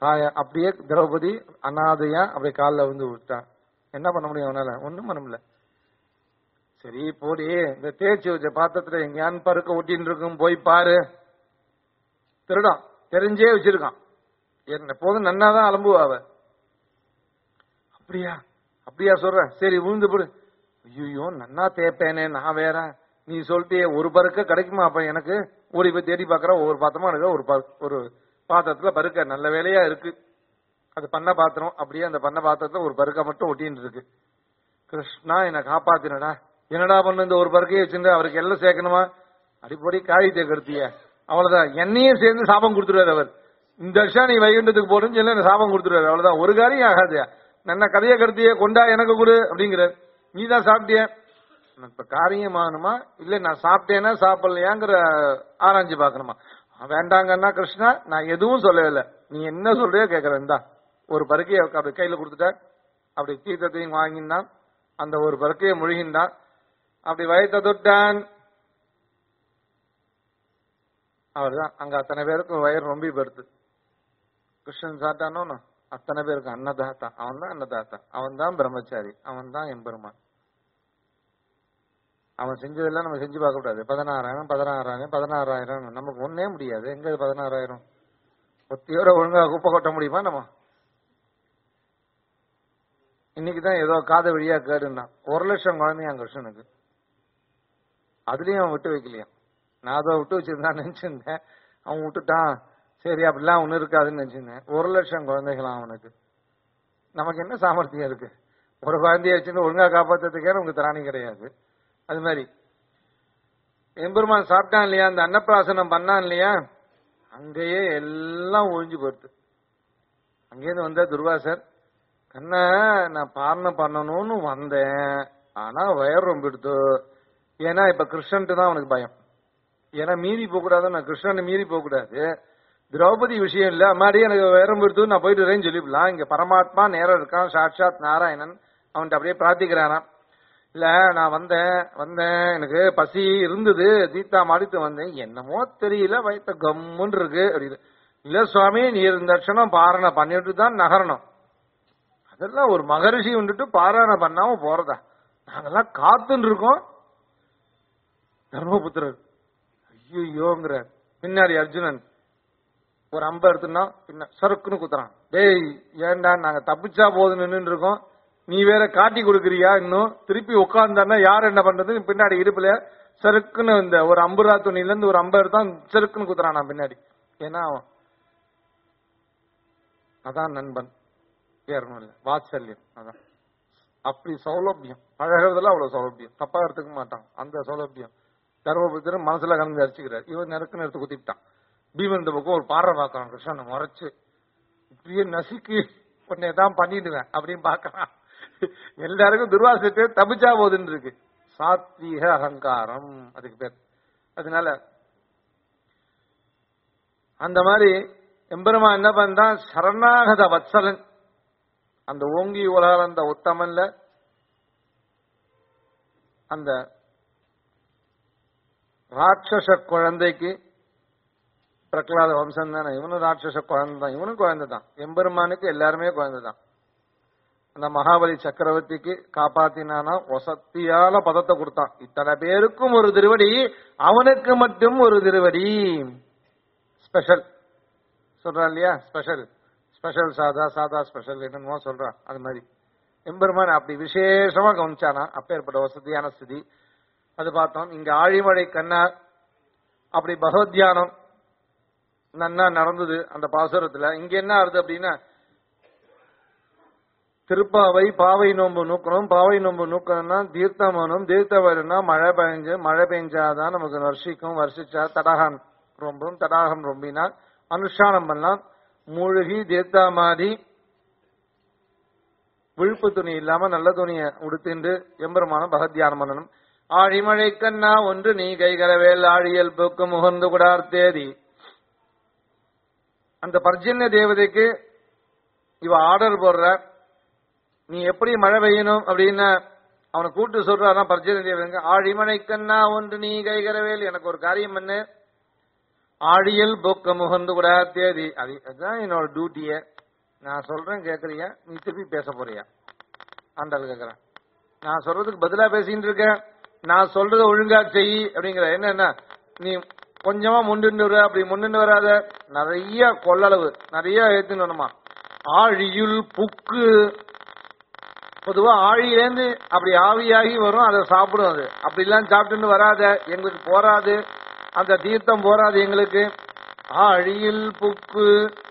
தாய அப்படியே திரௌபதி அனாதையா அப்படியே காலில் வந்து விட்டான் என்ன பண்ண முடியும் அவனால ஒண்ணும் பண்ண முடியல சரி போடி இந்த தேய்ச்சி வச்ச பாத்திரத்துல எங்கேயான்னு பருக்க ஒட்டின்னு இருக்கும் போய் பாரு திருடம் தெரிஞ்சே வச்சிருக்கான் என்ன போதும் நன்னாதான் அலம்புவா அவ அப்படியா அப்படியா சொல்ற சரி விழுந்து போடு ஐயோ நன்னா தேப்பேனே நான் வேற நீ சொல்லிட்டே ஒரு பருக்க கிடைக்குமா அப்ப எனக்கு ஓடி போய் தேடி பாக்குற ஒவ்வொரு பாத்திரமா எடுக்க ஒரு பரு- ஒரு பாத்திரத்துல பருக்க நல்ல வேலையா இருக்கு அது பண்ண பாத்திரம் அப்படியே அந்த பண்ண பாத்திரத்துல ஒரு பருக்க மட்டும் ஒட்டின்னு இருக்கு கிருஷ்ணா என்னை காப்பாத்தினடா என்னடா பண்ணு இந்த ஒரு பருக்கையை வச்சிருந்து அவருக்கு எல்லாம் சேர்க்கணுமா அடிப்படி காரியத்தை கருத்திய அவ்வளவுதான் என்னையும் சேர்ந்து சாபம் கொடுத்துருவாரு அவர் இந்த வருஷம் நீ வைகுண்டத்துக்கு போடுன்னு சொல்லி எனக்கு சாபம் கொடுத்துருவாரு அவ்வளவுதான் ஒரு காரியம் ஆகாது நல்ல கதையை கருத்திய கொண்டா எனக்கு கொடு அப்படிங்கிறார் நீ தான் சாப்பிட்டிய இப்ப காரியம் ஆகணுமா இல்ல நான் சாப்பிட்டேனா சாப்பிடலையாங்கிற ஆராய்ஞ்சு பார்க்கணுமா வேண்டாங்கன்னா கிருஷ்ணா நான் எதுவும் சொல்லவே இல்லை நீ என்ன சொல்றியோ கேட்கறேன் இந்தா ஒரு பருக்கையை அப்படி கையில கொடுத்துட்ட அப்படி தீர்த்தத்தையும் வாங்கினான் அந்த ஒரு பருக்கையை முழுகின்றான் அப்படி வயத்தை தொட்டான் அவர்தான் அங்க அத்தனை பேருக்கு வயிறு ரொம்ப பெருத்து கிருஷ்ணன் சாட்டானோ அத்தனை பேருக்கு அன்னதாத்தா அவன் தான் அன்னதாத்தா அவன் தான் பிரம்மச்சாரி அவன் தான் எம்பெருமான் அவன் செஞ்சதெல்லாம் நம்ம செஞ்சு பார்க்க கூடாது பதினாறாயிரம் பதினாறாயிரம் பதினாறாயிரம் நமக்கு ஒன்னே முடியாது எங்க பதினாறாயிரம் ஒத்தியோட ஒழுங்கா குப்பை கொட்ட முடியுமா நம்ம இன்னைக்கு தான் ஏதோ காது வழியா கேடுன்னா ஒரு லட்சம் குழந்தையா கிருஷ்ணனுக்கு அதுலயும் அவன் விட்டு வைக்கலையாம் நான் அதை விட்டு வச்சிருந்தான்னு நினைச்சிருந்தேன் அவன் விட்டுட்டான் சரி அப்படிலாம் ஒண்ணு இருக்காதுன்னு நினைச்சிருந்தேன் ஒரு லட்சம் குழந்தைகளாம் அவனுக்கு நமக்கு என்ன சாமர்த்தியம் இருக்கு ஒரு குழந்தைய வச்சுட்டு ஒழுங்கா காப்பாத்துறதுக்கே நமக்கு திராணி கிடையாது அது மாதிரி எம்பெருமான் சாப்பிட்டான் இல்லையா அந்த அன்னப்பிராசனம் பண்ணான் இல்லையா அங்கேயே எல்லாம் ஒழிஞ்சு போயிடுது அங்கேருந்து வந்த துர்வாசர் கண்ண நான் பாரணம் பண்ணணும்னு வந்தேன் ஆனா வயர் ரொம்ப எடுத்து ஏன்னா இப்ப கிருஷ்ணன்ட்டு தான் அவனுக்கு பயம் ஏன்னா மீறி போக கூடாது நான் கிருஷ்ணனை மீறி போக கூடாது திரௌபதி விஷயம் இல்ல அம்மாடி எனக்கு வயரம் எடுத்து நான் போயிட்டு சொல்லிவிடலாம் இங்க பரமாத்மா நேரம் இருக்கான் சாட்சாத் நாராயணன் அவன்கிட்ட அப்படியே பிரார்த்திக்கிறானாம் இல்ல நான் வந்தேன் வந்தேன் எனக்கு பசி இருந்தது தீத்தா மாடித்து வந்தேன் என்னமோ தெரியல வயித்த கம்முன்னு இருக்கு அப்படின்னு இல்ல சுவாமி நீ இந்த லட்சணம் பாரணை பண்ணிட்டு தான் நகரணும் அதெல்லாம் ஒரு மகரிஷி வந்துட்டு பாராயண பண்ணாம போறதா நாங்கெல்லாம் காத்துன்னு இருக்கோம் தர்மபுத்திரர் ஐயோங்கிற பின்னாடி அர்ஜுனன் ஒரு அம்ப எடுத்துனா பின்ன சறுக்குன்னு குத்துறான் டேய் ஏன்டா நாங்க தப்பிச்சா போதும் நின்று இருக்கோம் நீ வேற காட்டி கொடுக்குறியா இன்னும் திருப்பி உட்கார்ந்தானா யார் என்ன பண்றது பின்னாடி இடுப்புல சறுக்குன்னு இந்த ஒரு அம்புரா துணியில இருந்து ஒரு அம்ப எடுத்தான் சறுக்குன்னு குத்துறான் நான் பின்னாடி ஏன்னா அவன் அதான் நண்பன் ஏறணும் இல்ல வாத்சல்யம் அதான் அப்படி சௌலபியம் பழகிறதுல அவ்வளவு சௌலபியம் தப்பா எடுத்துக்க மாட்டான் அந்த சௌலபியம் தர்மபுத்திரன் மனசுல கலந்து அடிச்சுக்கிறார் இவன் நெருக்குன்னு எடுத்து குத்திட்டான் பீமன் இந்த பக்கம் ஒரு பாறை பார்க்கறான் கிருஷ்ணனை முறைச்சு இப்படியே நசுக்கி உன்னை தான் பண்ணிடுவேன் அப்படின்னு பார்க்கறான் எல்லாருக்கும் துர்வாசத்தை தப்பிச்சா போகுதுன்னு இருக்கு சாத்வீக அகங்காரம் அதுக்கு பேர் அதனால அந்த மாதிரி எம்பெருமா என்ன பண்றான் சரணாகத வத்சலன் அந்த ஓங்கி உலக அந்த உத்தமன்ல அந்த ராட்சச குழந்தைக்கு பிரகலாத வம்சம் தானே இவனும் ராட்சச குழந்தை தான் இவனும் குழந்தை தான் எம்பெருமானுக்கு எல்லாருமே குழந்தை தான் அந்த மகாபலி சக்கரவர்த்திக்கு காப்பாத்தினானா வசத்தியால பதத்தை கொடுத்தான் இத்தனை பேருக்கும் ஒரு திருவடி அவனுக்கு மட்டும் ஒரு திருவடி ஸ்பெஷல் சொல்றான் இல்லையா ஸ்பெஷல் ஸ்பெஷல் சாதா சாதா ஸ்பெஷல் என்னமோ சொல்றான் அது மாதிரி எம்பெருமான் அப்படி விசேஷமா கவனிச்சானா அப்பேற்பட்ட வசதியான ஸ்திதி அது பார்த்தோம் இங்க ஆழிமழை கண்ணா அப்படி பகவத்யானம் நன்னா நடந்தது அந்த பாசுரத்துல இங்க என்ன ஆறுது அப்படின்னா திருப்பாவை பாவை நோன்பு நூக்கணும் பாவை நோன்பு நூக்கணும்னா தீர்த்தமனும் தீர்த்த வரும்னா மழை பெஞ்சு மழை பெஞ்சாதான் நமக்கு வருஷிக்கும் வருஷிச்சா தடாகம் ரொம்பும் தடாகம் ரொம்பினா அனுஷ்டானம் பண்ணலாம் மூழ்கி தீர்த்தா மாதிரி விழுப்பு துணி இல்லாம நல்ல துணியை உடுத்திண்டு எம்பெருமான பகத்தியானம் பண்ணணும் ஆழிமழை கண்ணா ஒன்று நீ கைகரவேல் ஆழியல் போக்கு முகர்ந்து குடார் தேதி அந்த பர்ஜன்ய தேவதைக்கு இவ ஆர்டர் போடுற நீ எப்படி மழை பெய்யணும் அப்படின்னு அவனை கூட்டு சொல்றான் பர்ஜன்ய தேவதைங்க ஆழிமழை கண்ணா ஒன்று நீ கைகரவேல் எனக்கு ஒரு காரியம் பண்ணு ஆழியல் பொக்க முகந்து கூட தேதி அது அதுதான் என்னோட டியூட்டியே நான் சொல்றேன் கேக்குறியா நீ திருப்பி பேச போறியா ஆண்டாள் கேக்குறேன் நான் சொல்றதுக்கு பதிலா பேசிட்டு இருக்கேன் நான் சொல்றத ஒழுங்கா செய் அப்படிங்கிற என்னன்னா நீ கொஞ்சமா முன்னிட்டு வர அப்படி முன்னிட்டு வராத நிறைய கொள்ளளவு நிறைய ஏத்துன்னு வரணுமா ஆழியுள் புக்கு பொதுவா ஆழியிலேருந்து அப்படி ஆவியாகி வரும் அதை சாப்பிடும் அது அப்படிலாம் சாப்பிட்டுன்னு வராத எங்களுக்கு போராது அந்த தீர்த்தம் போராது எங்களுக்கு ஆழியில் புக்கு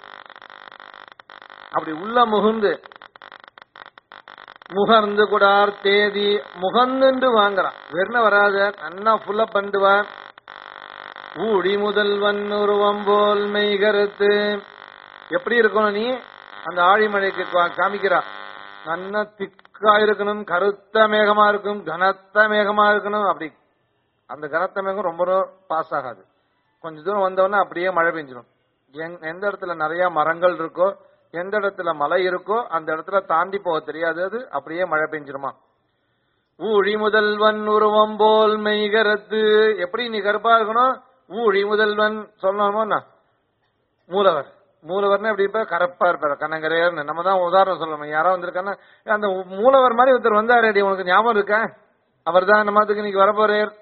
அப்படி உள்ள முகுந்து முகர்ந்து கூடார் தேதி முகந்துண்டு வாங்குறான் வெறும் வராத நன்னா ஃபுல்லா பண்ணுவான் ஊழி முதல்வன் உருவம் போல் மெய் கருத்து எப்படி இருக்கணும் நீ அந்த ஆழிமழைக்கு கா- காமிக்கிறா நன்னா திக்கா இருக்கணும் கருத்த மேகமா இருக்கும் கனத்த மேகமா இருக்கணும் அப்படி அந்த கனத்த மேகம் ரொம்ப பாஸ் ஆகாது கொஞ்ச தூரம் வந்தவொடனே அப்படியே மழை பெஞ்சிடும் எங்- எந்த இடத்துல நிறைய மரங்கள் இருக்கோ எந்த இடத்துல மலை இருக்கோ அந்த இடத்துல தாண்டி போக தெரியாது அது அப்படியே மழை பெஞ்சிருமா ஊழி முதல்வன் உருவம் போல் மெய்கரத்து எப்படி நீ கருப்பா இருக்கணும் ஊழி முதல்வன் சொல்லணுமோ மூலவர் மூலவர்னா எப்படி இப்ப கரப்பா இருப்பார் கண்ணங்கரையர்னு நம்ம தான் உதாரணம் சொல்லணும் யாரோ வந்திருக்காங்கன்னா அந்த மூலவர் மாதிரி ஒருத்தர் வந்தாரேடி உனக்கு ஞாபகம் இருக்கா அவர் தான் நம்ம மாத்துக்கு இன்னைக்கு வரப்போறார்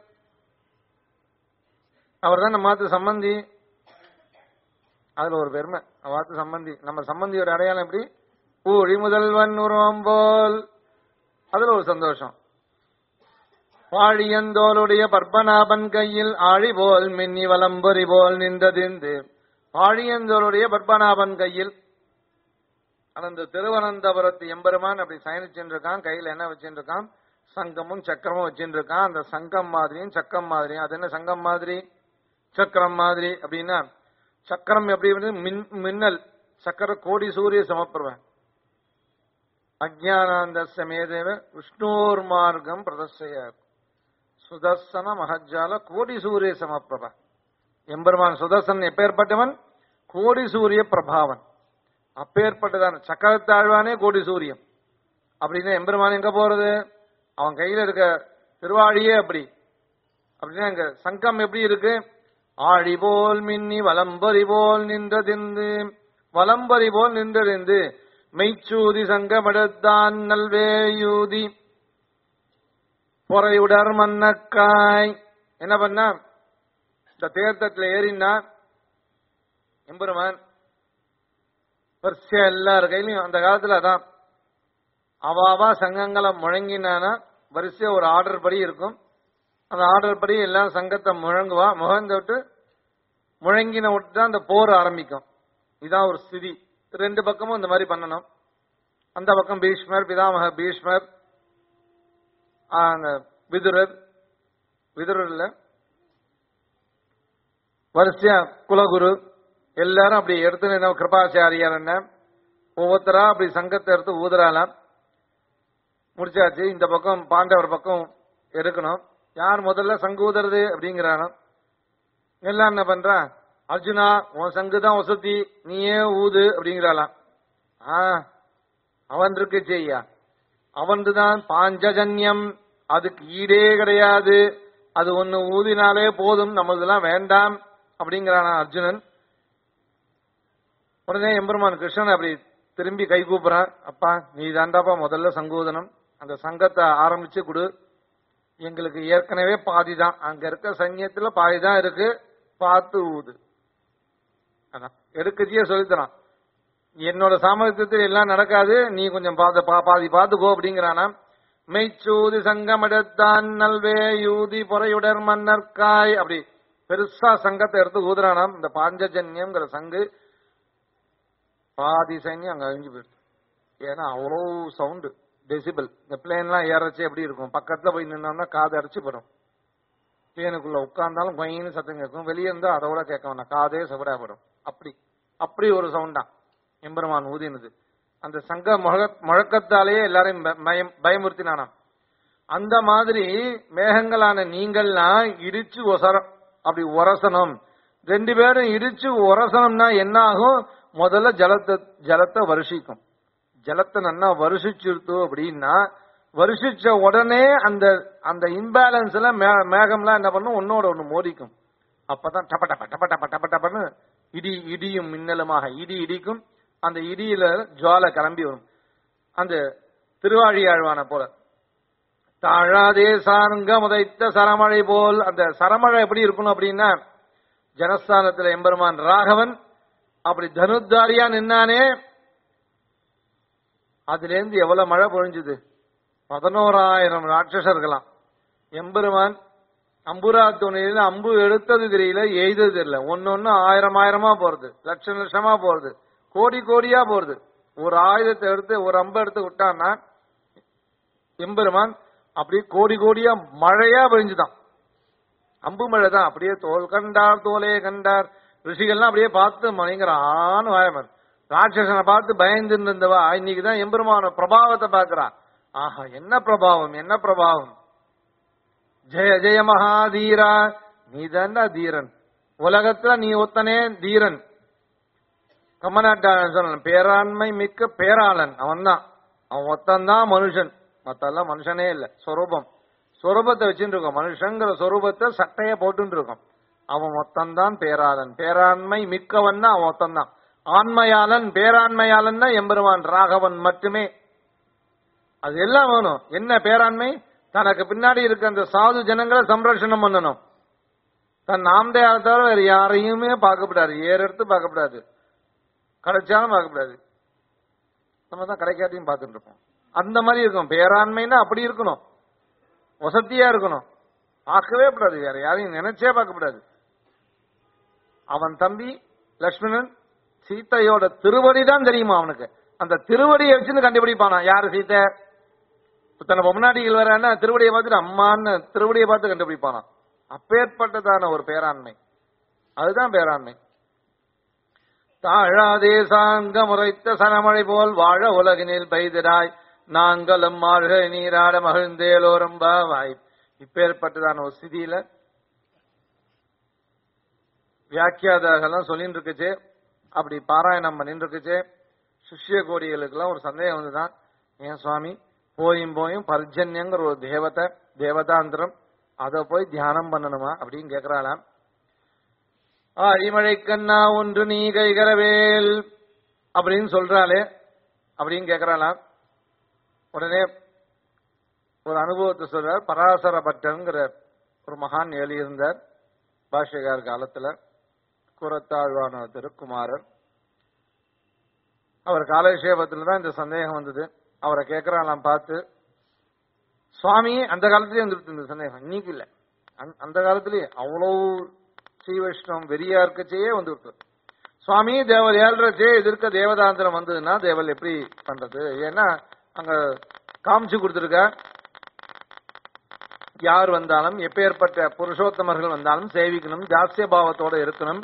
அவர் தான் நம்ம மாத்து சம்பந்தி அதுல ஒரு பெருமை அவாத்து சம்பந்தி நம்ம சம்பந்தியோட அடையாளம் எப்படி ஊழி முதல்வன் உருவம் போல் அதுல ஒரு சந்தோஷம் வாழியந்தோளுடைய பற்பனாபன் கையில் ஆழி போல் மின்னி வலம்பொறி போல் நின்றதிந்து வாழியந்தோளுடைய பற்பனாபன் கையில் அந்த திருவனந்தபுரத்து எம்பெருமான் அப்படி சயனிச்சுட்டு இருக்கான் கையில என்ன வச்சுட்டு இருக்கான் சங்கமும் சக்கரமும் வச்சுட்டு இருக்கான் அந்த சங்கம் மாதிரியும் சக்கம் மாதிரியும் அது என்ன சங்கம் மாதிரி சக்கரம் மாதிரி அப்படின்னா சக்கரம் எப்படி வந்து மின் மின்னல் சக்கர கோடி சூரிய சமப்பிரவன் அஜானாந்த சமேதேவ விஷ்ணோர் மார்க்கம் பிரதர்சய சுதர்சன மகஜால கோடி சூரிய சமப்பிரப எம்பெருமான் சுதர்சன் எப்பேற்பட்டவன் கோடி சூரிய பிரபாவன் அப்பேற்பட்டதான் சக்கரத்தாழ்வானே கோடி சூரியன் அப்படின்னா எம்பெருமான் எங்க போறது அவன் கையில இருக்க திருவாழியே அப்படி அப்படின்னா இங்க சங்கம் எப்படி இருக்கு ஆழி போல் மின்னி வலம்பரி போல் நின்றதிந்து வலம்பரி போல் நின்றதிந்து மெய்ச்சூதி சங்கமடத்தான் நல்வேயூதி பொறையுடர் மன்னக்காய் என்ன பண்ணா இந்த தேர்தத்துல ஏறினா எம்பெருமான் வரிசையா எல்லார் கையிலையும் அந்த காலத்துல அதான் அவாவா சங்கங்களை முழங்கினானா வரிசையா ஒரு ஆர்டர் படி இருக்கும் அந்த ஆர்டர் படி எல்லாம் சங்கத்தை முழங்குவா முழந்து விட்டு முழங்கின விட்டு தான் அந்த போர் ஆரம்பிக்கும் இதான் ஒரு ஸ்திதி ரெண்டு பக்கமும் இந்த மாதிரி பண்ணணும் அந்த பக்கம் பீஷ்மர் பிதாமக பீஷ்மர் ஆ, அந்த விதுரர் விதுரர் இல்ல வரிசையா குலகுரு எல்லாரும் அப்படி எடுத்து என்ன கிருபாச்சாரியார் என்ன ஒவ்வொருத்தரா அப்படி சங்கத்தை எடுத்து ஊதுறாலாம் முடிச்சாச்சு இந்த பக்கம் பாண்டவர் பக்கம் எடுக்கணும் யார் முதல்ல சங்கு ஊதுறது அப்படிங்கிறானோ எல்லாம் என்ன பண்றான் அர்ஜுனா உன் சங்கு தான் வசதி நீயே ஊது அப்படிங்கிறாளாம் ஆ அவன் இருக்கு செய்யா அவன்து தான் பாஞ்சஜன்யம் அதுக்கு ஈடே கிடையாது அது ஒண்ணு ஊதினாலே போதும் நம்மளதெல்லாம் வேண்டாம் அப்படிங்கிறானா அர்ஜுனன் உடனே எம்பெருமான் கிருஷ்ணன் அப்படி திரும்பி கை கூப்புறான் அப்பா நீ தாண்டாப்பா முதல்ல சங்கூதனம் அந்த சங்கத்தை ஆரம்பிச்சு கொடு எங்களுக்கு ஏற்கனவே பாதி தான் அங்க இருக்க சைன்யத்துல பாதி தான் இருக்கு பார்த்து ஊது அதான் எடுக்கச்சியே சொல்லித்தரான் என்னோட சாமர்த்தியத்தில் எல்லாம் நடக்காது நீ கொஞ்சம் பாத பா- பாதி பார்த்துக்கோ அப்படிங்கிறானா மெய்ச்சூதி சங்கமெடுத்தான் நல்வே யூதி பொறையுடர் மன்னர்காய் அப்படி பெருசா சங்கத்தை எடுத்து ஊதுறானாம் இந்த பாஞ்சஜன்யம்ங்கிற சங்கு பாதி சைன்யம் அங்க அழிஞ்சு போயிடுது ஏன்னா அவ்வளோ சவுண்டு டெசிபிள் இந்த பிளேன்லாம் ஏறச்சு எப்படி இருக்கும் பக்கத்துல போய் நின்னோம்னா காது அடைச்சு போடும் பிளேனுக்குள்ள உட்கார்ந்தாலும் கொயின்னு சத்தம் கேட்கும் வெளியே இருந்தா அதோட கேட்க வேணாம் காதே செவடா படும் அப்படி அப்படி ஒரு சவுண்டான் எம்பெருமான் ஊதினது அந்த சங்க முழக்க முழக்கத்தாலேயே எல்லாரையும் ப- பயம் பயமுறுத்தினானாம் அந்த மாதிரி மேகங்களான நீங்கள்லாம் இடிச்சு ஒசரம் அப்படி உரசணும் ரெண்டு பேரும் இடிச்சு உரசனம்னா என்ன ஆகும் முதல்ல ஜலத்தை ஜலத்தை வருஷிக்கும் ஜலத்தை நல்லா வருஷிச்சிருத்து அப்படின்னா வருஷிச்ச உடனே அந்த அந்த இம்பேலன்ஸ்ல மே- மேகம்லாம் என்ன பண்ணும் ஒன்னோட ஒண்ணு மோதிக்கும் அப்பதான் டப டப டப டப டப டபன்னு இடி இடியும் மின்னலுமாக இடி இடிக்கும் அந்த இடியில ஜுவாலை கிளம்பி வரும் அந்த திருவாழியாழ்வான போல தாழாதே சாருங்க முதைத்த சரமழை போல் அந்த சரமழை எப்படி இருக்கணும் அப்படின்னா ஜனஸ்தானத்துல எம்பெருமான் ராகவன் அப்படி தனுத்தாரியா நின்னானே அதுல இருந்து எவ்வளவு மழை பொழிஞ்சுது பதினோராயிரம் ராட்சசர்களாம் எம்பெருமான் அம்புரா துணையில அம்பு எடுத்தது தெரியல எய்தது தெரியல ஒன்னு ஒன்னு ஆயிரம் ஆயிரமா போறது லட்சம் லட்சமா போறது கோடி கோடியா போறது ஒரு ஆயுதத்தை எடுத்து ஒரு அம்பு எடுத்து விட்டான்னா எம்பெருமான் அப்படியே கோடி கோடியா மழையா பெஞ்சுதான் அம்பு மழை தான் அப்படியே தோல் கண்டார் தோலே கண்டார் ரிஷிகள்லாம் அப்படியே பார்த்து மணிங்கிறான்னு வாயமன் ராட்சசனை பார்த்து பயந்து இருந்தவா இன்னைக்குதான் எம்பெருமான பிரபாவத்தை பார்க்கறான் ஆஹா என்ன பிரபாவம் என்ன பிரபாவம் ஜெய ஜெய மகாதீரா நீ தான்டா தீரன் உலகத்துல நீ ஒத்தனே தீரன் கம்மநாட்டாளன் சொன்ன பேராண்மை மிக்க பேராளன் அவன் தான் அவன் ஒத்தன்தான் மனுஷன் மத்தெல்லாம் மனுஷனே இல்ல சொரூபம் சொரூபத்தை வச்சுட்டு இருக்கோம் மனுஷங்கிற சொரூபத்தை சட்டைய போட்டு இருக்கோம் அவன் மொத்தம்தான் பேராளன் பேராண்மை மிக்கவன் தான் அவன் மொத்தம்தான் ஆண்மையாளன் பேராண்மையாளன் தான் எம்பெருமான் ராகவன் மட்டுமே அது எல்லாம் வேணும் என்ன பேராண்மை தனக்கு பின்னாடி இருக்க அந்த சாது ஜனங்களை சம்ரட்சணம் பண்ணணும் தன் நாமதேயால தவிர வேற யாரையுமே பார்க்கப்படாது ஏற எடுத்து பார்க்கப்படாது கிடைச்சாலும் பார்க்கப்படாது நம்ம தான் கிடைக்காதையும் பார்த்துட்டு இருப்போம் அந்த மாதிரி இருக்கும் பேராண்மைன்னா அப்படி இருக்கணும் வசதியா இருக்கணும் பார்க்கவே கூடாது வேற யாரையும் நினைச்சே பார்க்கப்படாது அவன் தம்பி லக்ஷ்மணன் சீத்தையோட திருவடி தான் தெரியுமா அவனுக்கு அந்த திருவடியை வச்சுன்னு கண்டுபிடிப்பானா யாரு சீத்தை தன்னை பொம்னாடிகள் வரான்னா திருவடியை பார்த்துட்டு அம்மான்னு திருவடியை பார்த்து கண்டுபிடிப்பானா அப்பேற்பட்டதான ஒரு பேராண்மை அதுதான் பேராண்மை தாழாதே சாங்க முறைத்த சனமழை போல் வாழ உலகினில் பெய்திடாய் நாங்களும் மாழ்க நீராட மகிழ்ந்தேலோரும் பாவாய் இப்பேற்பட்டதான ஒரு ஸ்திதியில வியாக்கியாதாக்கெல்லாம் சொல்லிட்டு இருக்குச்சு அப்படி பாராயணம் பண்ணிட்டு இருக்குச்சு சிஷ்ய கோடிகளுக்கெல்லாம் ஒரு சந்தேகம் வந்துதான் ஏன் சுவாமி போயும் போயும் பர்ஜன்யங்கிற ஒரு தேவதை தேவதாந்திரம் அதை போய் தியானம் பண்ணணுமா அப்படின்னு கேக்குறாளாம் ஆழிமழை கண்ணா ஒன்று நீ கைகரவேல் அப்படின்னு சொல்றாளே அப்படின்னு கேக்குறாளாம் உடனே ஒரு அனுபவத்தை சொல்றார் பராசர பட்டங்கிற ஒரு மகான் எழுதியிருந்தார் பாஷ்யகார் காலத்துல குரத்தாழ்வான திருக்குமாரர் அவர் காலக்ஷேபத்துல தான் இந்த சந்தேகம் வந்தது அவரை கேட்கறான் பார்த்து சுவாமி அந்த காலத்திலேயே வந்துட்டு இந்த சந்தேகம் இன்னைக்கு இல்ல அந்த- அந்த காலத்திலேயே அவ்வளவு ஸ்ரீ வைஷ்ணவம் வெறியா இருக்கச்சேயே வந்துருக்கு சுவாமி தேவல் ஏழ்றச்சே எதிர்க்க தேவதாந்திரம் வந்ததுன்னா தேவல் எப்படி பண்றது ஏன்னா அங்க காமிச்சு கொடுத்துருக்க யார் வந்தாலும் எப்பேற்பட்ட புருஷோத்தமர்கள் வந்தாலும் சேவிக்கணும் ஜாஸ்திய பாவத்தோட இருக்கணும்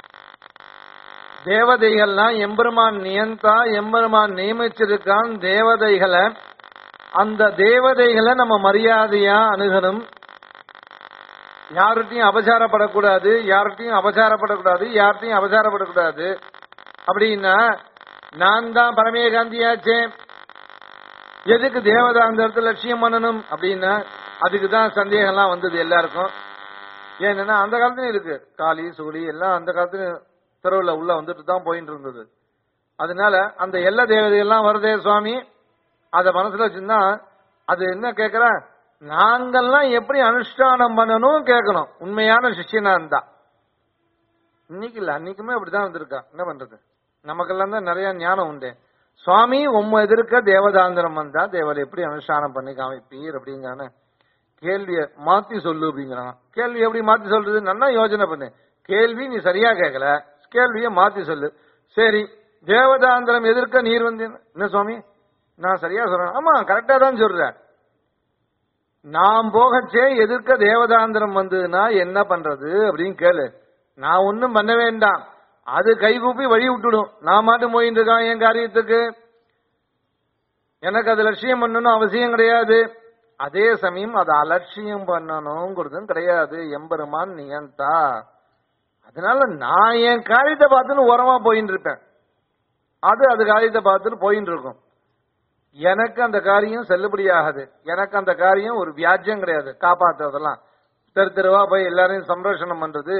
தேவதைகள்லாம் எம்பெருமான் நியந்தா எம்பெருமான் நியமிச்சிருக்கான் தேவதைகளை அந்த தேவதைகளை நம்ம மரியாதையா அணுகணும் யார்கிட்டயும் அபசாரப்படக்கூடாது யார்கிட்டயும் அபசாரப்படக்கூடாது யார்கிட்டயும் அபசாரப்படக்கூடாது அப்படின்னா நான் தான் பரமேகாந்தியாச்சே எதுக்கு தேவதாந்தரத்தை லட்சியம் பண்ணணும் அப்படின்னா அதுக்கு தான் சந்தேகம்லாம் வந்தது எல்லாருக்கும் ஏன்னா அந்த காலத்துலயும் இருக்கு காளி சூழி எல்லாம் அந்த காலத்துலயும் தெருவில் உள்ள வந்துட்டு தான் போயிட்டு இருந்தது அதனால அந்த எல்லா தேவதைகள்லாம் வருதே சுவாமி அத மனசுல வச்சிருந்தா அது என்ன கேக்குற நாங்கெல்லாம் எப்படி அனுஷ்டானம் பண்ணணும் கேட்கணும் உண்மையான சிஷ்யனா இருந்தா இன்னைக்கு இல்ல அன்னைக்குமே அப்படிதான் வந்திருக்கா என்ன பண்றது நமக்கெல்லாம் தான் நிறைய ஞானம் உண்டு சுவாமி உம்ம எதிர்க்க தேவதாந்திரம் வந்தா தேவர் எப்படி அனுஷ்டானம் பண்ணி காமிப்பீர் அப்படிங்கிறான கேள்விய மாத்தி சொல்லு அப்படிங்கிறான் கேள்வி எப்படி மாத்தி சொல்றது நல்லா யோசனை பண்ணு கேள்வி நீ சரியா கேட்கல கேள்விய மாத்தி சொல்லு சரி தேவதாந்திரம் எதிர்க்க நீர் வந்து என்ன சுவாமி நான் சரியா சொல்றேன் ஆமா கரெக்டா தான் சொல்றேன் நாம் போகச்சே எதிர்க்க தேவதாந்திரம் வந்ததுன்னா என்ன பண்றது அப்படின்னு கேளு நான் ஒன்னும் பண்ண வேண்டாம் அது கைகூப்பி வழி விட்டுடும் நான் மாட்டு போயிட்டு இருக்கான் என் காரியத்துக்கு எனக்கு அது லட்சியம் பண்ணணும் அவசியம் கிடையாது அதே சமயம் அதை அலட்சியம் பண்ணணுங்கிறதும் கிடையாது எம்பெருமான் நியந்தா அதனால நான் என் காரியத்தை பார்த்துன்னு உரமா போயின்னு இருப்பேன் அது அது காரியத்தை பார்த்துட்டு போயின்னு இருக்கும் எனக்கு அந்த காரியம் செல்லுபடியாகாது எனக்கு அந்த காரியம் ஒரு வியாஜ்யம் கிடையாது காப்பாத்துறதெல்லாம் தெரு தெருவா போய் எல்லாரையும் சம்ரட்சணம் பண்றது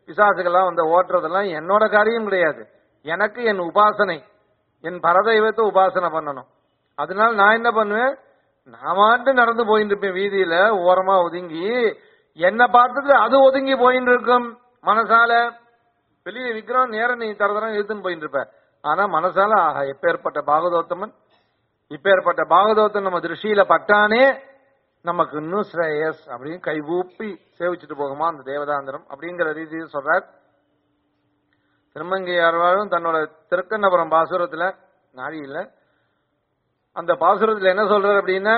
பிசாசுகள்லாம் வந்து ஓட்டுறதெல்லாம் என்னோட காரியம் கிடையாது எனக்கு என் உபாசனை என் பரதெய்வத்தை உபாசனை பண்ணணும் அதனால நான் என்ன பண்ணுவேன் நான் மாட்டு நடந்து போயிட்டு இருப்பேன் வீதியில ஓரமா ஒதுங்கி என்ன பார்த்துட்டு அது ஒதுங்கி போயிட்டு இருக்கும் மனசால வெளியே விக்கிரம் நேரம் நீ தரதரம் இழுத்துன்னு போயிட்டு இருப்ப ஆனா மனசால ஆஹா எப்பேற்பட்ட பாகவதோத்தமன் இப்பேற்பட்ட பாகவதோத்தன் நம்ம திருஷ்டியில பட்டானே நமக்கு இன்னும் ஸ்ரேயஸ் அப்படின்னு கைகூப்பி சேவிச்சுட்டு போகுமா அந்த தேவதாந்திரம் அப்படிங்கிற ரீதியில் சொல்றார் திருமங்கையார்வாழும் தன்னோட திருக்கண்ணபுரம் பாசுரத்துல நாடியில அந்த பாசுரத்துல என்ன சொல்றாரு அப்படின்னா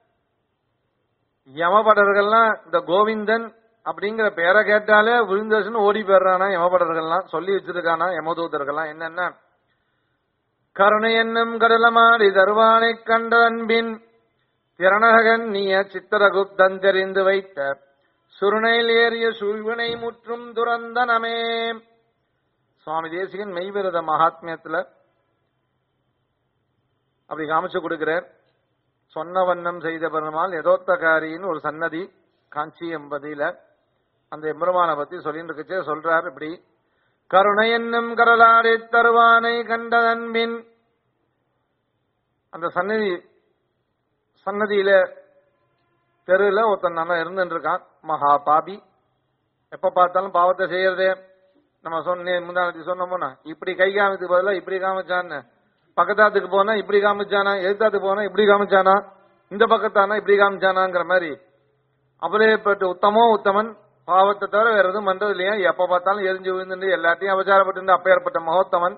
யமபடர்கள்லாம் இந்த கோவிந்தன் அப்படிங்கிற பேரை கேட்டாலே விழுந்தசுன்னு ஓடி போயிடுறானா யமபடர்கள்லாம் சொல்லி வச்சிருக்கானா யமதூதர்கள்லாம் என்னன்னா கருணை என்னும் கடலமாடி தருவானைக் கண்ட அன்பின் திறனகன் நீய சித்திரகுப்தன் தெரிந்து வைத்த சுருணையில் ஏறிய சூழ்வினை முற்றும் துறந்தனமே சுவாமி தேசிகன் மெய்விரத மகாத்மியத்துல அப்படி காமிச்சு கொடுக்கிறார் சொன்ன வண்ணம் செய்த பெருமாள் யதோத்தகாரின்னு ஒரு சன்னதி காஞ்சி எம்பதியில அந்த எம்பெருமானை பத்தி சொல்லிட்டு இருக்கச்சே சொல்றார் இப்படி கருணை என்னும் கடலாடி தருவானை கண்ட அன்பின் அந்த சன்னதி சன்னதியில தெருவில் ஒருத்தன் நல்லா இருந்துட்டு இருக்கான் மகா பாபி எப்ப பார்த்தாலும் பாவத்தை செய்யறதே நம்ம சொன்ன முந்தானத்தி சொன்னோம்னா இப்படி கை காமித்து பதிலா இப்படி காமிச்சான்னு பக்கத்தாத்துக்கு போனா இப்படி காமிச்சானா எதிர்த்தாத்துக்கு போனா இப்படி காமிச்சானா இந்த பக்கத்தானா இப்படி காமிச்சானாங்கிற மாதிரி அப்படியேப்பட்ட உத்தமோ உத்தமன் பாவத்தை தவிர வேற எதுவும் பண்றது இல்லையா எப்ப பார்த்தாலும் எரிஞ்சு விழுந்துட்டு எல்லாத்தையும் அபச்சாரப்பட்டு அப்பேற்பட்ட மகோத்தமன்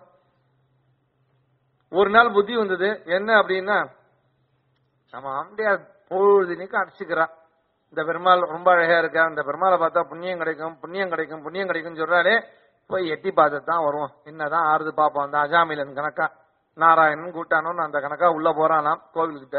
ஒரு நாள் புத்தி வந்தது என்ன அப்படின்னா நம்ம ஆம்பியார் பொழுதுனிக்கு அடிச்சுக்கிறான் இந்த பெருமாள் ரொம்ப அழகா இருக்கா இந்த பெருமாளை பார்த்தா புண்ணியம் கிடைக்கும் புண்ணியம் கிடைக்கும் புண்ணியம் கிடைக்கும்னு சொல்றாலே போய் எட்டி பார்த்துட்டு தான் வருவோம் என்னதான் ஆறுது பார்ப்போம் அந்த அஜாமிலன் கணக்கா நாராயணன் கூட்டானோன்னு அந்த கணக்கா உள்ள போறானாம் கோவில்கிட்ட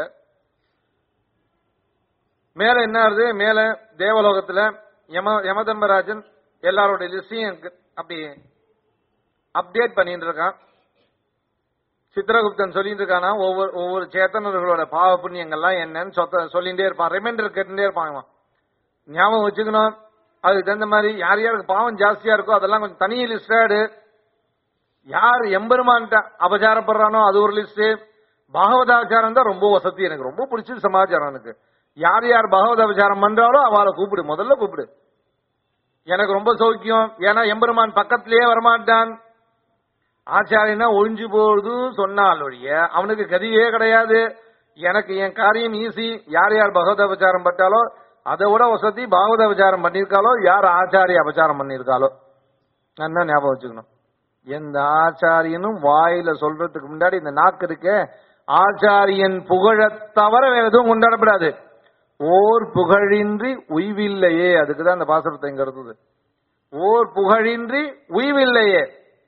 மேல என்ன ஆகுது மேல தேவலோகத்துல யம யமதம்பராஜன் எல்லாரோட லிஸ்டையும் அப்படி அப்டேட் பண்ணிட்டு இருக்கான் சித்திரகுப்தன் சொல்லிட்டு இருக்கானா ஒவ்வொரு ஒவ்வொரு சேத்தனர்களோட பாவ புண்ணியங்கள்லாம் என்னன்னு சொத்த சொல்லிட்டே இருப்பான் ரிமைண்டர் கேட்டுட்டே இருப்பான் இவன். ஞாபகம் வச்சுக்கணும் அதுக்கு தகுந்த மாதிரி யார் யாருக்கு பாவம் ஜாஸ்தியா இருக்கோ அதெல்லாம் கொஞ்சம் தனி லிஸ்டாடு யார் எம்பெருமான்ட்ட அபச்சாரப்படுறானோ அது ஒரு லிஸ்ட் பாகவதாச்சாரம் தான் ரொம்ப வசதி எனக்கு ரொம்ப பிடிச்சது சமாச்சாரம் எனக்கு யார் யார் பகவத அபச்சாரம் பண்றாளோ அவளை கூப்பிடு முதல்ல கூப்பிடு எனக்கு ரொம்ப சௌக்கியம் ஏன்னா எம்பெருமான் பக்கத்திலேயே வரமாட்டான் ஆச்சாரியனா ஒழிஞ்சு போகுது சொன்னால் ஒழிய அவனுக்கு கதியே கிடையாது எனக்கு என் காரியம் ஈஸி யார் யார் பகவத அபச்சாரம் பட்டாலோ அதை விட வசதி பாகவத அபச்சாரம் பண்ணியிருக்காளோ யார் ஆச்சாரிய அபச்சாரம் பண்ணியிருக்காளோ நல்லா ஞாபகம் வச்சுக்கணும் எந்த ஆச்சாரியனும் வாயில சொல்றதுக்கு முன்னாடி இந்த நாக்கு இருக்கே ஆச்சாரியன் புகழத் தவிர வேற எதுவும் கொண்டாடப்படாது ஓர் புகழின்றி உய்வில்லையே அதுக்குதான் அந்த பாசுரத்தை இங்க இருந்தது ஓர் புகழின்றி உய்வில்லையே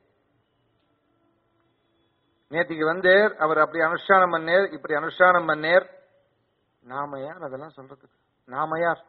நேத்திக்கு வந்தேர் அவர் அப்படி அனுஷ்டானம் பண்ணேர் இப்படி அனுஷ்டானம் பண்ணேர் நாம யார் அதெல்லாம் சொல்றதுக்கு நாம யார்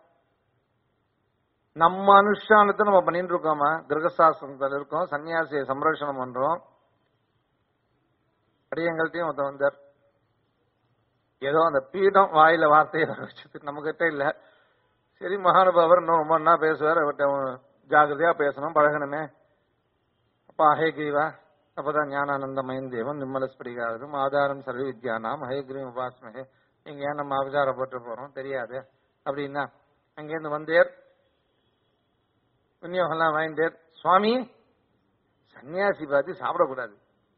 நம்ம அனுஷ்டானத்தை நம்ம பண்ணிட்டு இருக்கோமா கிரகசாஸ்திரத்தில் இருக்கோம் சன்னியாசியை சம்ரட்சணம் பண்றோம் அடியங்கள்ட்டையும் ஒருத்தன் வந்தார் ஏதோ அந்த பீடம் வாயில வார்த்தையை வச்சது நம்ம கிட்ட இல்ல சரி மகானுபாவர் இன்னும் ரொம்ப என்ன பேசுவார் அவர்கிட்ட ஜாகிரதையா பேசணும் பழகணுமே அப்பா ஹேகிரிவா அப்பதான் ஞானானந்தமயம் தேவன் நிம்மலஸ்படிகாரதும் ஆதாரம் சர்வ வித்யானாம் ஹயக்ரீம் உபாசமே நீங்க ஏன் நம்ம அவதாரப்பட்டு போறோம் தெரியாது அப்படின்னா அங்கேருந்து வந்தேர் விநியோகம்லாம் வாங்கிட்டேர் சுவாமி சன்னியாசி பார்த்து சாப்பிடக்கூடாது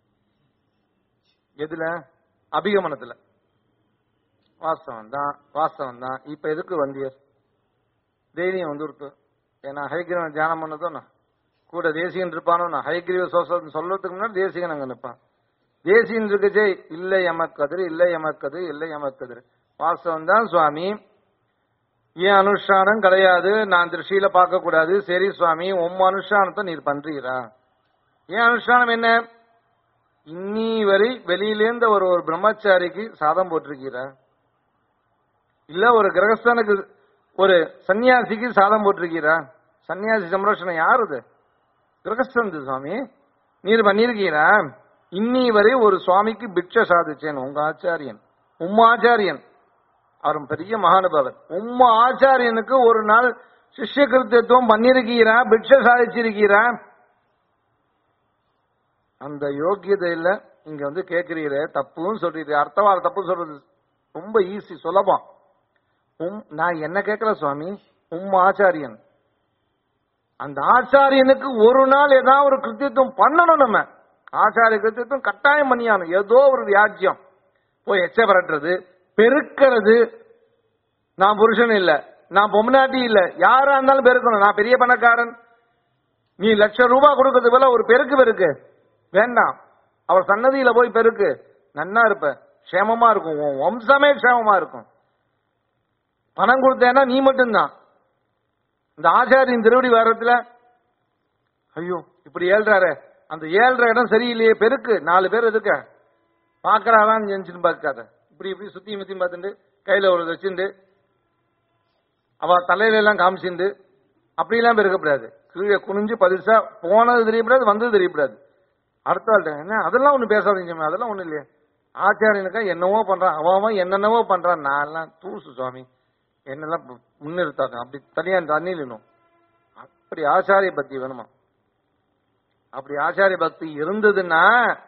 எதுல அபிகமனத்துல வாஸ்தவம் தான் வாஸ்தவம் தான் இப்ப எதுக்கு வந்தியர் தைரியம் வந்துருத்து ஏன்னா ஹைகிரவன் தியானம் பண்ணதும் நான் கூட தேசிகன் இருப்பானோ நான் ஹைகிரீவ சோசம் சொல்றதுக்கு முன்னாடி தேசிகன் அங்க நிற்பான் தேசியன் இருக்குச்சே இல்லை எமக்கதிர் இல்லை எமக்கது இல்லை எமக்கதிர் வாஸ்தவம் தான் சுவாமி ஏன் அனுஷ்டானம் கிடையாது நான் திருஷ்டியில பார்க்க கூடாது சரி சுவாமி உம் அனுஷ்டானத்தை நீர் பண்றீரா ஏன் அனுஷ்டானம் என்ன இன்னி வரை வெளியிலேந்து ஒரு ஒரு பிரம்மச்சாரிக்கு சாதம் போட்டிருக்கீரா இல்ல ஒரு கிரகஸ்தனுக்கு ஒரு சன்னியாசிக்கு சாதம் போட்டிருக்கீரா சன்னியாசி சம்ரட்சணம் யார் இது கிரகஸ்தன் சுவாமி நீர் பண்ணிருக்கீரா இன்னி வரை ஒரு சுவாமிக்கு பிட்சை சாதிச்சேன் உங்க ஆச்சாரியன் உம்ம ஆச்சாரியன் அவர் பெரிய மகானுபாவர் உம்ம ஆச்சாரியனுக்கு ஒரு நாள் சிஷ்ய கிருத்தியத்துவம் பண்ணிருக்கீரா பிட்சை சாதிச்சிருக்கீரா அந்த யோக்கியதை இல்ல இங்க வந்து கேக்குறீரே தப்புன்னு சொல்றீரு அர்த்தவாத தப்பு சொல்றது ரொம்ப ஈஸி சுலபம் உம் நான் என்ன கேட்கல சுவாமி உம் ஆச்சாரியன் அந்த ஆச்சாரியனுக்கு ஒரு நாள் ஏதாவது ஒரு கிருத்தியத்துவம் பண்ணணும் நம்ம ஆச்சாரிய கிருத்தியத்துவம் கட்டாயம் பண்ணியானும் ஏதோ ஒரு வியாஜ்யம் போய் எச்ச பரட்டுறது பெருக்கிறது நான் புருஷன் இல்ல நான் பொம்னாட்டி இல்ல யாரா இருந்தாலும் பெருக்கணும் நான் பெரிய பணக்காரன் நீ லட்சம் ரூபாய் கொடுக்கறது போல ஒரு பெருக்கு பெருக்கு வேண்டாம் அவர் சன்னதியில போய் பெருக்கு நன்னா இருப்ப க்ஷேமமா இருக்கும் உன் வம்சமே க்ஷேமமா இருக்கும் பணம் கொடுத்தேன்னா நீ மட்டும்தான் இந்த ஆச்சாரியின் திருவடி வாரத்துல ஐயோ இப்படி ஏழ்றாரு அந்த ஏழ்ற இடம் சரியில்லையே பெருக்கு நாலு பேர் இருக்க பாக்குறாதான் நினைச்சுன்னு பார்க்காத இப்படி இப்படி சுத்தி முத்தி பார்த்துட்டு கையில ஒரு வச்சுண்டு அவ தலையில எல்லாம் காமிச்சுண்டு அப்படியெல்லாம் பெருக்கப்படாது கீழே குனிஞ்சு பரிசா போனது தெரியப்படாது வந்தது தெரியப்படாது அடுத்த ஆள்கிட்ட என்ன அதெல்லாம் ஒண்ணு பேசாதீங்க சுவாமி, அதெல்லாம் ஒண்ணு இல்லையே ஆச்சாரியனுக்கா என்னவோ பண்றான் அவன் அவன் என்னென்னவோ பண்றான் நான் எல்லாம் தூசு சுவாமி என்னெல்லாம் முன்னிறுத்தாங்க அப்படி தனியா தண்ணிலும் அப்படி ஆச்சாரிய பக்தி வேணுமா அப்படி ஆச்சாரிய பக்தி இருந்ததுன்னா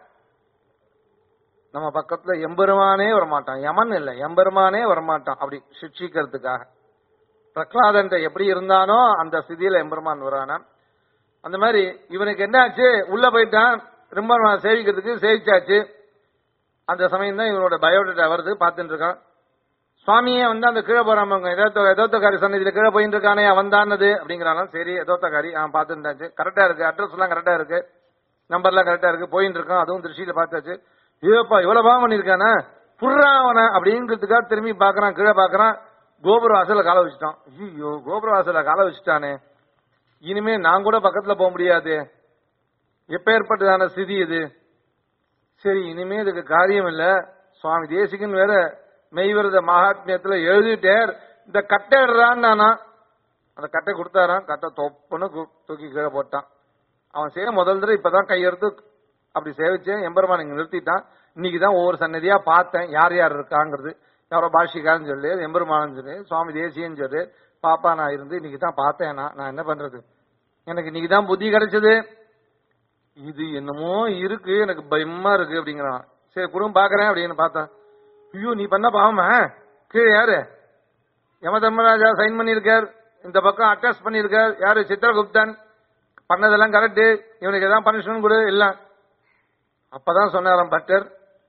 நம்ம பக்கத்துல எம்பெருமானே வரமாட்டான் யமன் இல்ல எம்பெருமானே வரமாட்டான் அப்படி சிக்ஷிக்கிறதுக்காக பிரகலாதன் எப்படி இருந்தானோ அந்த ஸ்திதியில எம்பெருமான் வரானா அந்த மாதிரி இவனுக்கு என்ன ஆச்சு உள்ள போயிட்டான் ரொம்ப சேவிக்கிறதுக்கு சேவிச்சாச்சு அந்த சமயம் தான் இவனோட பயோடேட்டா வருது பார்த்துட்டு இருக்கான் சுவாமியே வந்து அந்த கீழே போறாமங்க எதோத்த எதோத்தக்காரி சன்னதியில கீழே போயிட்டு இருக்கானே அவன் தானது அப்படிங்கிறானா சரி எதோத்தக்காரி அவன் பார்த்துட்டாச்சு கரெக்டா இருக்கு அட்ரஸ் எல்லாம் கரெக்டா இருக்கு நம்பர்லாம் கரெக்டா இருக்கு போயிட்டு இருக்கான் அதுவும் திருச்சியில பார்த்தாச்சு ஐயோப்பா இவ்வளவு பாவம் பண்ணிருக்கானே புர்றா அவனை அப்படிங்கிறதுக்காக திரும்பி பாக்குறான் கீழே பாக்குறான் கோபுர வாசல்ல காலை வச்சுட்டான் ஐயோ கோபுர வாசல்ல காலை வச்சுட்டானே இனிமே நான் கூட பக்கத்துல போக முடியாது எப்பேற்பட்டதான ஸ்திதி இது சரி இனிமே இதுக்கு காரியம் இல்ல சுவாமி தேசிகன் வேற மெய்விரத மகாத்மியத்துல எழுதிட்டார் இந்த கட்டை எடுறான்னு நானா அந்த கட்டை கொடுத்தாராம் கட்டை தொப்புன்னு கு- தூக்கி கீழே போட்டான் அவன் செய்ய முதல் தடவை இப்பதான் கையெடுத்து அப்படி சேவிச்சேன் எம்பெருமான் இங்க நிறுத்திட்டான் இன்னைக்கு தான் ஒவ்வொரு சன்னதியா பார்த்தேன் யார் யார் இருக்காங்கிறது யாரோ பாஷிகான்னு சொல்லி எம்பெருமானு சொல்லி சுவாமி தேசியன்னு சொல்லி பாப்பா நான் இருந்து இன்னைக்கு தான் பார்த்தேன் நான் நான் என்ன பண்றது எனக்கு இன்னைக்கு தான் புத்தி கிடைச்சது இது என்னமோ இருக்கு எனக்கு பயமா இருக்கு அப்படிங்கிறான் சரி குடும்பம் பாக்குறேன் அப்படின்னு பார்த்தேன் ஐயோ நீ பண்ண பாவமா கீழே யாரு யம தர்மராஜா சைன் பண்ணிருக்கார் இந்த பக்கம் அட்டாச் பண்ணிருக்கார் யாரு சித்திரகுப்தன் பண்ணதெல்லாம் கரெக்ட் இவனுக்கு எதாவது பனிஷ்மெண்ட் கொடு இல்ல அப்பதான் சொன்னாராம் பட்டர்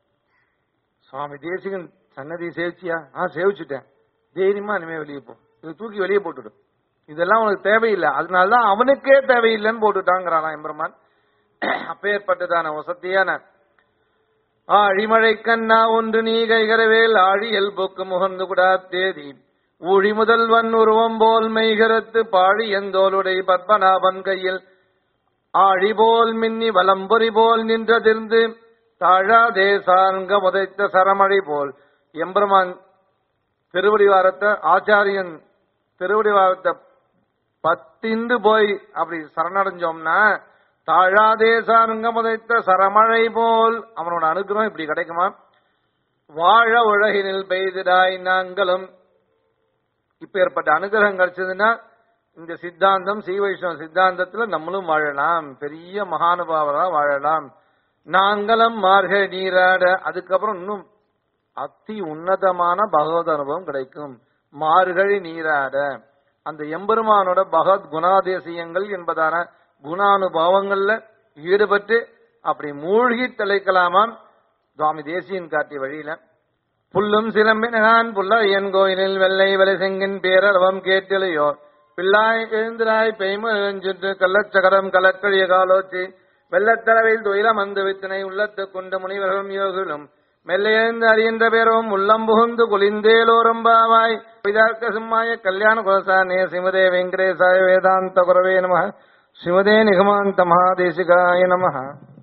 சுவாமி தேசிகன் சன்னதி சேவிச்சியா ஆ சேவிச்சுட்டேன் தைரியமா இனிமே வெளியே போ இது தூக்கி வெளியே போட்டுடு இதெல்லாம் உனக்கு தேவையில்லை அதனாலதான் அவனுக்கே தேவையில்லைன்னு போட்டுட்டாங்கிறானா எம்பெருமான் அப்பேற்பட்டதான வசதியான ஆழிமழை கண்ணா ஒன்று நீ கைகரவேல் ஆழியல் போக்கு முகந்து குடா தேதி ஊழி முதல்வன் உருவம் போல் மெய்கரத்து பாழி எந்தோளுடை பத்மநாபன் கையில் ஆழி போல் மின்னி வலம்பொறி போல் நின்றதிர்ந்து தாழாதே சார்ங்க முதைத்த சரமழை போல் எம்பெருமான் திருவடிவாரத்தை ஆச்சாரியன் திருவடிவாரத்தை பத்திண்டு போய் அப்படி சரணடைஞ்சோம்னா தாழாதே சாருங்க முதைத்த சரமழை போல் அவனோட அனுகிரகம் இப்படி கிடைக்குமா வாழ உலகினில் பெய்திடாய் நாங்களும் இப்ப ஏற்பட்ட அனுகிரகம் கிடைச்சதுன்னா இந்த சித்தாந்தம் ஸ்ரீ வைஷ்ணவ சித்தாந்தத்துல நம்மளும் வாழலாம் பெரிய மகானுபாவரா வாழலாம் நாங்களும் மார்கழி நீராட அதுக்கப்புறம் இன்னும் அத்தி உன்னதமான பகவத் அனுபவம் கிடைக்கும் மார்கழி நீராட அந்த எம்பெருமானோட பகவத் குணாதேசியங்கள் என்பதான குணானுபவங்கள்ல ஈடுபட்டு அப்படி மூழ்கி திளைக்கலாமாம் சுவாமி தேசியன் காட்டிய வழியில புல்லும் சிலம்பினான் புல்லையன் கோயிலில் வெள்ளை வலை செங்கின் பேரரவம் கேட்டிலையோ பிள்ளாய் எழுந்திராய் பெய்முற்று கள்ளச்சகரம் கலக்கழிய காலோச்சி வெள்ளத்தளவில் துயிலம் வந்து வித்தினை உள்ளத்து கொண்டு முனிவர்களும் யோகிலும் மெல்லையெழுந்து அறிகின்ற பேரும் உள்ளம் புகுந்து குளிந்தேலோரம்பாவாய் பிதார்க்க சிம்மாய கல்யாண குலசானே சிமதே வெங்கடேசாய வேதாந்த குரவே நம சிவதே நிகமாந்த மகாதேசிகாய நம